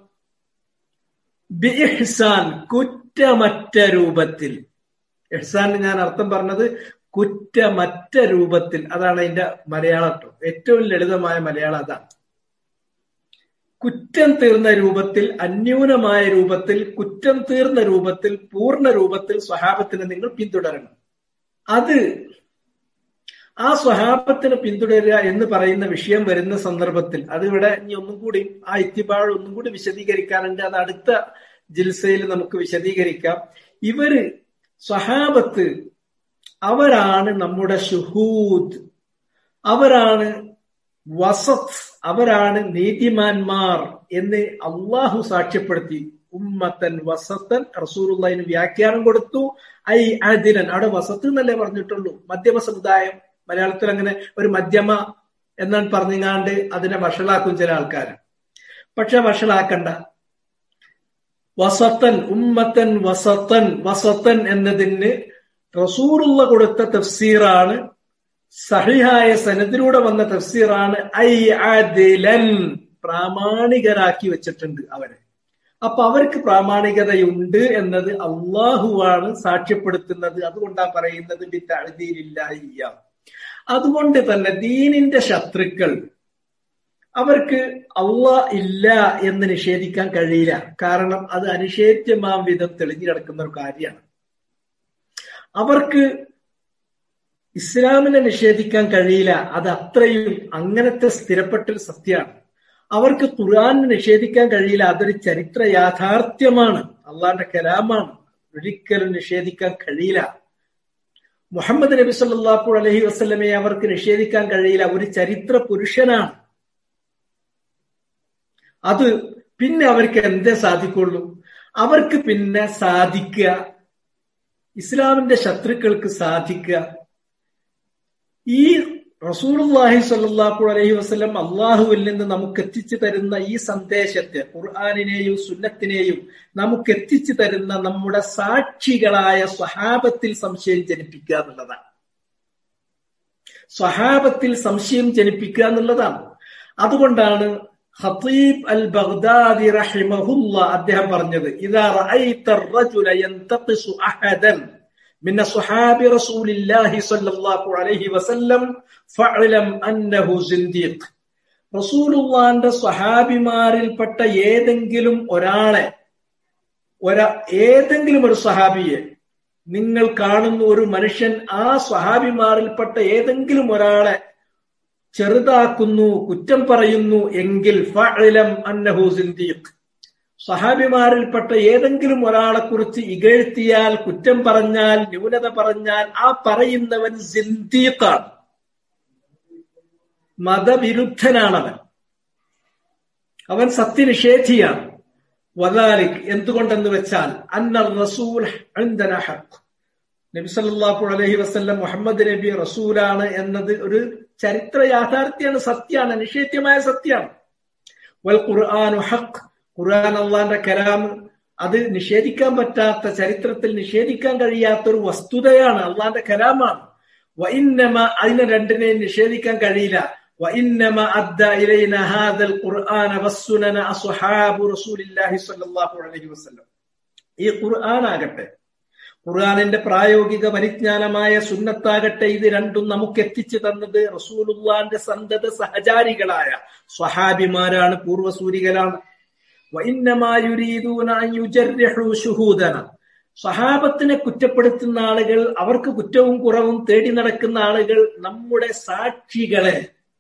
ബിഹ്സാൻ കുറ്റമറ്റ രൂപത്തിൽ ഇഹ്സാൻ ഞാൻ അർത്ഥം പറഞ്ഞത് കുറ്റമറ്റ രൂപത്തിൽ അതാണ് അതിന്റെ മലയാളം ഏറ്റവും ലളിതമായ മലയാളം അതാണ് കുറ്റം തീർന്ന രൂപത്തിൽ അന്യൂനമായ രൂപത്തിൽ കുറ്റം തീർന്ന രൂപത്തിൽ പൂർണ്ണ രൂപത്തിൽ സ്വഹാബത്തിനെ നിങ്ങൾ പിന്തുടരണം അത് ആ സ്വഹാബത്തിനെ പിന്തുടരുക എന്ന് പറയുന്ന വിഷയം വരുന്ന സന്ദർഭത്തിൽ അത് ഇവിടെ ഇനി ഒന്നും കൂടി ആ ഇത്തിബാഴ് ഒന്നും കൂടി വിശദീകരിക്കാനുണ്ട് അത് അടുത്ത ജിൽസയിൽ നമുക്ക് വിശദീകരിക്കാം ഇവര് സ്വഹാബത്ത് അവരാണ് നമ്മുടെ ഷുഹൂദ് അവരാണ് വസത്ത് അവരാണ് നീതിമാന്മാർ എന്ന് അള്ളാഹു സാക്ഷ്യപ്പെടുത്തി ഉമ്മത്തൻ വസത്തൻ റസൂറുള്ളതിന് വ്യാഖ്യാനം കൊടുത്തു ഐ അതിരൻ അവിടെ വസത്ത് എന്നല്ലേ പറഞ്ഞിട്ടുള്ളൂ മധ്യമ സമുദായം മലയാളത്തിൽ അങ്ങനെ ഒരു മധ്യമ എന്നാണ് പറഞ്ഞാണ്ട് അതിനെ വഷളാക്കും ചില ആൾക്കാർ പക്ഷെ വഷളാക്കണ്ട വസത്തൻ ഉമ്മത്തൻ വസത്തൻ വസത്തൻ എന്നതിന് റസൂറുള്ള കൊടുത്ത തഫ്സീറാണ് സഹിഹായ സനദിലൂടെ വന്ന തഫ്സീറാണ് ഐ ആദിലൻ പ്രാമാണികരാക്കി വെച്ചിട്ടുണ്ട് അവരെ അപ്പൊ അവർക്ക് പ്രാമാണികതയുണ്ട് എന്നത് അള്ളാഹുവാണ് സാക്ഷ്യപ്പെടുത്തുന്നത് അതുകൊണ്ടാ പറയുന്നത് ബിത്തഴുതിയിലില്ല അതുകൊണ്ട് തന്നെ ദീനിന്റെ ശത്രുക്കൾ അവർക്ക് അള്ളാ ഇല്ല എന്ന് നിഷേധിക്കാൻ കഴിയില്ല കാരണം അത് അനിഷേധ്യമാം വിധം തെളിഞ്ഞു കിടക്കുന്ന ഒരു കാര്യമാണ് അവർക്ക് ഇസ്ലാമിനെ നിഷേധിക്കാൻ കഴിയില്ല അത് അത്രയും അങ്ങനത്തെ സ്ഥിരപ്പെട്ടൊരു സത്യമാണ് അവർക്ക് ഖുർആാനിനെ നിഷേധിക്കാൻ കഴിയില്ല അതൊരു ചരിത്ര യാഥാർത്ഥ്യമാണ് അള്ളാന്റെ കലാമാണ് ഒരിക്കലും നിഷേധിക്കാൻ കഴിയില്ല മുഹമ്മദ് നബി സല്ലാഹു അലഹി വസ്ലമയെ അവർക്ക് നിഷേധിക്കാൻ കഴിയില്ല ഒരു ചരിത്ര പുരുഷനാണ് അത് പിന്നെ അവർക്ക് എന്തേ സാധിക്കുള്ളൂ അവർക്ക് പിന്നെ സാധിക്കുക ഇസ്ലാമിന്റെ ശത്രുക്കൾക്ക് സാധിക്കുക ഈ റസൂലുള്ളാഹി സ്വല്ലല്ലാഹു അലൈഹി വസല്ലം അള്ളാഹുവിൽ നിന്ന് നമുക്ക് എത്തിച്ചു തരുന്ന ഈ സന്ദേശത്തെ ഖുർആാനിനെയും സുന്നത്തിനെയും നമുക്ക് എത്തിച്ചു തരുന്ന നമ്മുടെ സാക്ഷികളായ സ്വഹാബത്തിൽ സംശയം ജനിപ്പിക്കുക എന്നുള്ളതാണ് സ്വഹാബത്തിൽ സംശയം ജനിപ്പിക്കുക എന്നുള്ളതാണ് അതുകൊണ്ടാണ് ഹത്തീബ് അൽ ബഗ്ദാദി റഹിമഹുല്ല അദ്ദേഹം പറഞ്ഞത് ഇതാ റഅയ്ത الرجل ينتقص احدا من اصحاب رسول الله صلى الله عليه وسلم فاعلم انه زنديق റസൂലുള്ളാന്റെ സ്വഹാബിമാരിൽപ്പെട്ട ഏതെങ്കിലും ഒരാളെ ഒരാ ഏതെങ്കിലും ഒരു സ്വഹാബിയെ നിങ്ങൾ കാണുന്ന ഒരു മനുഷ്യൻ ആ സ്വഹാബിമാരിൽപ്പെട്ട ഏതെങ്കിലും ഒരാളെ ചെറുതാക്കുന്നു കുറ്റം പറയുന്നു എങ്കിൽ ഫഅലം അന്നഹു സിന്ദീഖ് സഹാബിമാരിൽപ്പെട്ട ഏതെങ്കിലും ഒരാളെ കുറിച്ച് ഇകഴ്ത്തിയാൽ കുറ്റം പറഞ്ഞാൽ ന്യൂനത പറഞ്ഞാൽ ആ പറയുന്നവൻ സിന്ദീഖാണ് മതവിരുദ്ധനാണവൻ അവൻ സത്യനിഷേധിയാണ് വദാലിക് എന്തുകൊണ്ടെന്ന് വെച്ചാൽ അന്ന റസൂൽ ഹഖ് നബി സല്ലല്ലാഹു അലൈഹി വസല്ലം മുഹമ്മദ് നബി റസൂലാണ് എന്നത് ഒരു ചരിത്ര യാഥാർത്ഥ്യമാണ് സത്യമാണ് നിഷേധ്യമായ സത്യമാണ് വൽ ഖുർആാനു ഹഖ് ഖുർആൻ അള്ളാന്റെ കലാം അത് നിഷേധിക്കാൻ പറ്റാത്ത ചരിത്രത്തിൽ നിഷേധിക്കാൻ കഴിയാത്ത ഒരു വസ്തുതയാണ് അള്ളാന്റെ കലാമാണ് വൈന്നമ അതിനെ രണ്ടിനെയും നിഷേധിക്കാൻ കഴിയില്ല വൈന്നമ അദ്ദ ഇലൈന ഹാദൽ ഖുർആന വസ്സുനന അസ്ഹാബു റസൂലില്ലാഹി സ്വല്ലല്ലാഹു അലൈഹി വസല്ലം ഈ ഖുർആൻ ആകട്ടെ ഖുർആാനിന്റെ പ്രായോഗിക പരിജ്ഞാനമായ സുന്നത്താകട്ടെ ഇത് രണ്ടും നമുക്ക് എത്തിച്ചു തന്നത് റസൂലുള്ളാന്റെ സന്തത സഹചാരികളായ സ്വഹാബിമാരാണ് പൂർവസൂരികളാണ് സഹാബത്തിനെ കുറ്റപ്പെടുത്തുന്ന ആളുകൾ അവർക്ക് കുറ്റവും കുറവും തേടി നടക്കുന്ന ആളുകൾ നമ്മുടെ സാക്ഷികളെ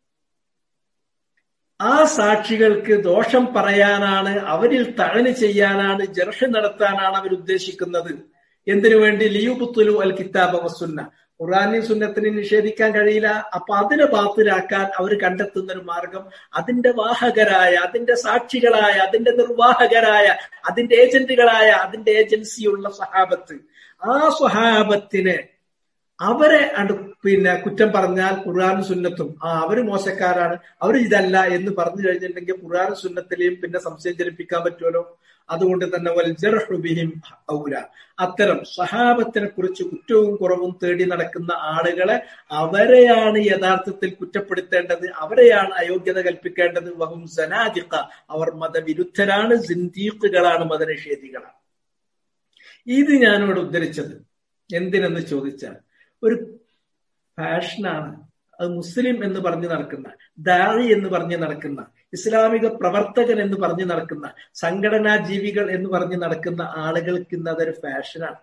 ആ സാക്ഷികൾക്ക് ദോഷം പറയാനാണ് അവരിൽ തഴന് ചെയ്യാനാണ് ജർഷ നടത്താനാണ് അവർ ഉദ്ദേശിക്കുന്നത് എന്തിനു വേണ്ടി ലിയുബുത്തുലു അൽ കിതാബ വസുന്ന ഖുറാനി സുന്നത്തിനെ നിഷേധിക്കാൻ കഴിയില്ല അപ്പൊ അതിനെ ബാത്തിലാക്കാൻ അവർ കണ്ടെത്തുന്ന ഒരു മാർഗം അതിന്റെ വാഹകരായ അതിന്റെ സാക്ഷികളായ അതിന്റെ നിർവാഹകരായ അതിന്റെ ഏജന്റുകളായ അതിന്റെ ഏജൻസിയുള്ള സ്വഹാബത്ത് ആ സ്വഹാബത്തിനെ അവരെ പിന്നെ കുറ്റം പറഞ്ഞാൽ ഖുർആൻ സുന്നത്തും ആ അവര് മോശക്കാരാണ് അവർ ഇതല്ല എന്ന് പറഞ്ഞു കഴിഞ്ഞിട്ടുണ്ടെങ്കിൽ ഖുർആൻ സുന്നത്തിലെയും പിന്നെ സംശയം ജനിപ്പിക്കാൻ പറ്റുമല്ലോ അതുകൊണ്ട് തന്നെ വൽജർഹുബിഹിം ഔല അത്തരം സഹാബത്തിനെ കുറിച്ച് കുറ്റവും കുറവും തേടി നടക്കുന്ന ആളുകളെ അവരെയാണ് യഥാർത്ഥത്തിൽ കുറ്റപ്പെടുത്തേണ്ടത് അവരെയാണ് അയോഗ്യത കൽപ്പിക്കേണ്ടത് വഹും സനാജിക്ക അവർ മതവിരുദ്ധരാണ് സിന്ദീഖുകളാണ് മതനിഷേധികളാണ് ഇത് ഞാനിവിടെ ഉദ്ധരിച്ചത് എന്തിനെന്ന് ചോദിച്ചാൽ ഒരു ഫാഷനാണ് അത് മുസ്ലിം എന്ന് പറഞ്ഞു നടക്കുന്ന ദാഴി എന്ന് പറഞ്ഞു നടക്കുന്ന ഇസ്ലാമിക പ്രവർത്തകൻ എന്ന് പറഞ്ഞു നടക്കുന്ന സംഘടനാ ജീവികൾ എന്ന് പറഞ്ഞു നടക്കുന്ന ആളുകൾക്ക് ഇന്ന് അതൊരു ഫാഷനാണ്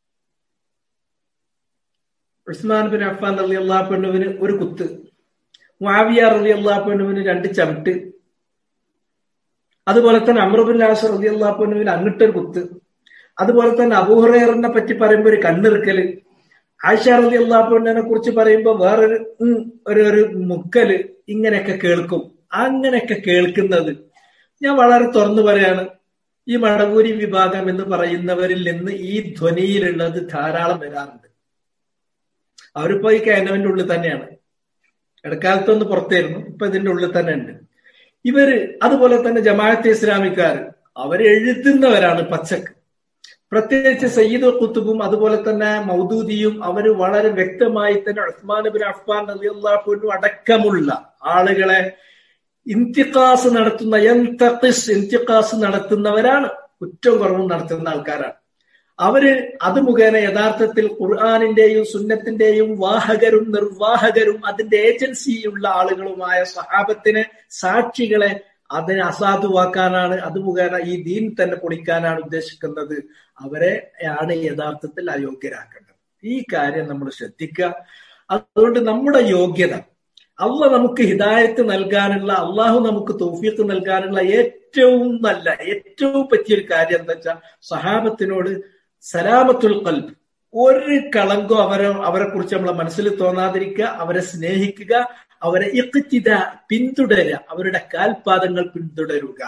ഉസ്മാൻ ബിൻ അഫാൻ അലി അള്ളാഹുവിന് ഒരു കുത്ത് മുാവിയ റലി അള്ളാഹുവിന് രണ്ട് ചവിട്ട് അതുപോലെ തന്നെ അമ്രബുൽ നാസർ റലി അള്ളാഹുവിന് അങ്ങോട്ടൊരു കുത്ത് അതുപോലെ തന്നെ അബൂഹറേറിനെ പറ്റി പറയുമ്പോൾ ഒരു കണ്ണിറുക്കല് ആയിഷ റലി അള്ളാഹുവിനെ കുറിച്ച് പറയുമ്പോൾ വേറൊരു ഒരു ഒരു മുക്കല് ഇങ്ങനെയൊക്കെ കേൾക്കും അങ്ങനെയൊക്കെ കേൾക്കുന്നത് ഞാൻ വളരെ തുറന്നു പറയാണ് ഈ മടവൂരി വിഭാഗം എന്ന് പറയുന്നവരിൽ നിന്ന് ഈ ധ്വനിയിലുള്ളത് ധാരാളം വരാറുണ്ട് അവരിപ്പോ ഈ കാനവന്റെ ഉള്ളിൽ തന്നെയാണ് ഇടക്കാലത്തൊന്ന് പുറത്തായിരുന്നു ഇപ്പൊ ഇതിന്റെ ഉള്ളിൽ തന്നെ ഉണ്ട് ഇവര് അതുപോലെ തന്നെ ജമാഅത്തെ ഇസ്ലാമിക്കാർ അവര് എഴുതുന്നവരാണ് പച്ചക്ക് പ്രത്യേകിച്ച് സയ്യിദ് കുത്തുബും അതുപോലെ തന്നെ മൗദൂദിയും അവര് വളരെ വ്യക്തമായി തന്നെ ഉസ്മാൻ ബിൻ അഫ്ഫാൻ അലിയല്ലാഹുനും അടക്കമുള്ള ആളുകളെ ഇന്തിക്കാസ് നടത്തുന്ന എന്തഖിസ് ഇന്തിക്കാസ് നടത്തുന്നവരാണ് കുറ്റം കുറവും നടത്തുന്ന ആൾക്കാരാണ് അവര് അത് മുഖേന യഥാർത്ഥത്തിൽ ഖുർആാനിന്റെയും സുന്നത്തിന്റെയും വാഹകരും നിർവാഹകരും അതിന്റെ ഏജൻസിയുള്ള ആളുകളുമായ സഹാബത്തിനെ സാക്ഷികളെ അതിനെ അസാധുവാക്കാനാണ് അത് മുഖേന ഈ ദീൻ തന്നെ പൊളിക്കാനാണ് ഉദ്ദേശിക്കുന്നത് അവരെ ആണ് യഥാർത്ഥത്തിൽ അയോഗ്യരാക്കേണ്ടത് ഈ കാര്യം നമ്മൾ ശ്രദ്ധിക്കുക അതുകൊണ്ട് നമ്മുടെ യോഗ്യത അള്ള നമുക്ക് ഹിദായത്ത് നൽകാനുള്ള അള്ളാഹു നമുക്ക് തോഫീക്ക് നൽകാനുള്ള ഏറ്റവും നല്ല ഏറ്റവും പറ്റിയൊരു കാര്യം എന്താ വെച്ചാൽ സഹാബത്തിനോട് സലാമത്തുൽ കൽബ് ഒരു കളങ്കോ അവരെ അവരെ കുറിച്ച് നമ്മളെ മനസ്സിൽ തോന്നാതിരിക്കുക അവരെ സ്നേഹിക്കുക അവരെ ഇഖ്തിദ പിന്തുടരുക അവരുടെ കാൽപാദങ്ങൾ പിന്തുടരുക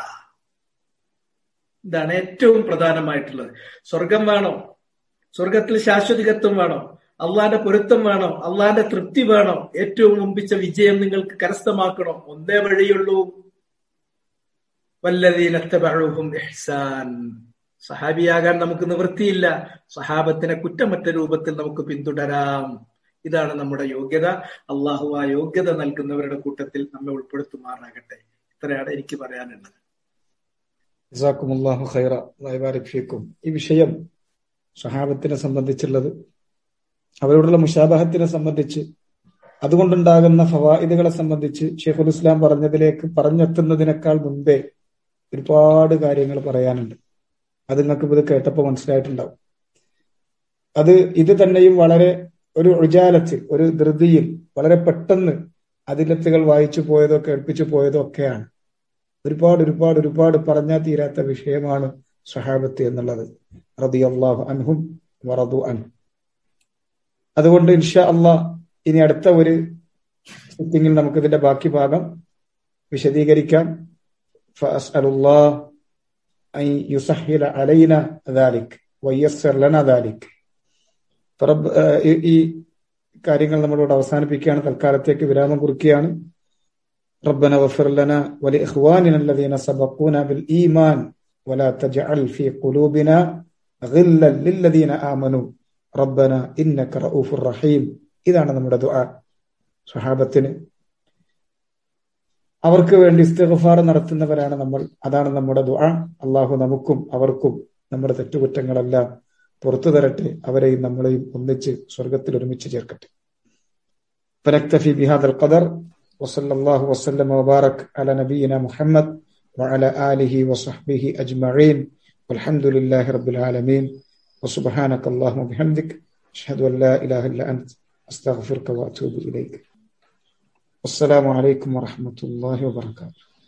ഇതാണ് ഏറ്റവും പ്രധാനമായിട്ടുള്ളത് സ്വർഗം വേണോ സ്വർഗത്തിൽ ശാശ്വതികത്വം വേണോ അള്ളാന്റെ പൊരുത്തം വേണം അള്ളാന്റെ തൃപ്തി വേണം ഏറ്റവും മുമ്പിച്ച വിജയം നിങ്ങൾക്ക് കരസ്ഥമാക്കണം ഒന്നേ വഴിയുള്ളൂ വല്ലതീനത്തബഴുഹും ഇഹ്സാൻ സഹാബിയാകാൻ നമുക്ക് നിവൃത്തിയില്ല സഹാബത്തിനെ കുറ്റമറ്റ രൂപത്തിൽ നമുക്ക് പിന്തുടരാം ഇതാണ് നമ്മുടെ യോഗ്യത അള്ളാഹു ആ യോഗ്യത നൽകുന്നവരുടെ കൂട്ടത്തിൽ നമ്മെ ഉൾപ്പെടുത്തുമാറാകട്ടെ ഇത്രയാണ് എനിക്ക് പറയാനുള്ളത് ജസാക്കുമുല്ലാഹു ഖൈറ ഫീക്കും ഈ വിഷയം സഹാബത്തിനെ സംബന്ധിച്ചുള്ളത് അവരോടുള്ള മുഷാബഹത്തിനെ സംബന്ധിച്ച് അതുകൊണ്ടുണ്ടാകുന്ന ഫവായിദുകളെ സംബന്ധിച്ച് ഷെയ്ഖുൽ ഇസ്ലാം പറഞ്ഞതിലേക്ക് പറഞ്ഞെത്തുന്നതിനേക്കാൾ മുൻപേ ഒരുപാട് കാര്യങ്ങൾ പറയാനുണ്ട് അത് നിങ്ങൾക്ക് ഇത് കേട്ടപ്പോൾ മനസ്സിലായിട്ടുണ്ടാവും അത് ഇത് തന്നെയും വളരെ ഒരു ഉജാലത്തിൽ ഒരു ധൃതിയിൽ വളരെ പെട്ടെന്ന് അതിലത്തുകൾ വായിച്ചു പോയതോ കേൾപ്പിച്ചു പോയതോ ഒക്കെയാണ് ഒരുപാട് ഒരുപാട് ഒരുപാട് പറഞ്ഞാൽ തീരാത്ത വിഷയമാണ് സഹാബത്ത് എന്നുള്ളത് റതി അള്ളാഹു അൻഹും വറദു അൻ അതുകൊണ്ട് ഇൻഷാ അള്ളാഹ് ഇനി അടുത്ത ഒരു സിറ്റിംഗിൽ നമുക്ക് ഇതിന്റെ ബാക്കി ഭാഗം വിശദീകരിക്കാം ഈ കാര്യങ്ങൾ നമ്മളോട് അവസാനിപ്പിക്കുകയാണ് തൽക്കാലത്തേക്ക് വിരാമം കുറിക്കുകയാണ് ربنا واغفر لنا ولإخواننا الذين سبقونا بالإيمان ولا تجعل في قلوبنا غلا للذين آمنوا ربنا إنك رؤوف رحيم ഇതാണ് നമ്മുടെ ദുആ സഹാബത്തിന് അവർക്ക് വേണ്ടി ഇസ്തിഗ്ഫാർ നടത്തുന്നവരാണ് നമ്മൾ അതാണ് നമ്മുടെ ദുആ അള്ളാഹു നമുക്കും അവർക്കും നമ്മുടെ തെറ്റുകുറ്റങ്ങളെല്ലാം പുറത്തു തരട്ടെ അവരെയും നമ്മളെയും ഒന്നിച്ച് സ്വർഗത്തിൽ ഒരുമിച്ച് ചേർക്കട്ടെ فنكتفي بهذا القدر وصلى الله وسلم وبارك على نبينا محمد وعلى آله وصحبه أجمعين والحمد لله رب العالمين وسبحانك اللهم وبحمدك أشهد أن لا إله إلا أنت أستغفرك وأتوب إليك والسلام عليكم ورحمة الله وبركاته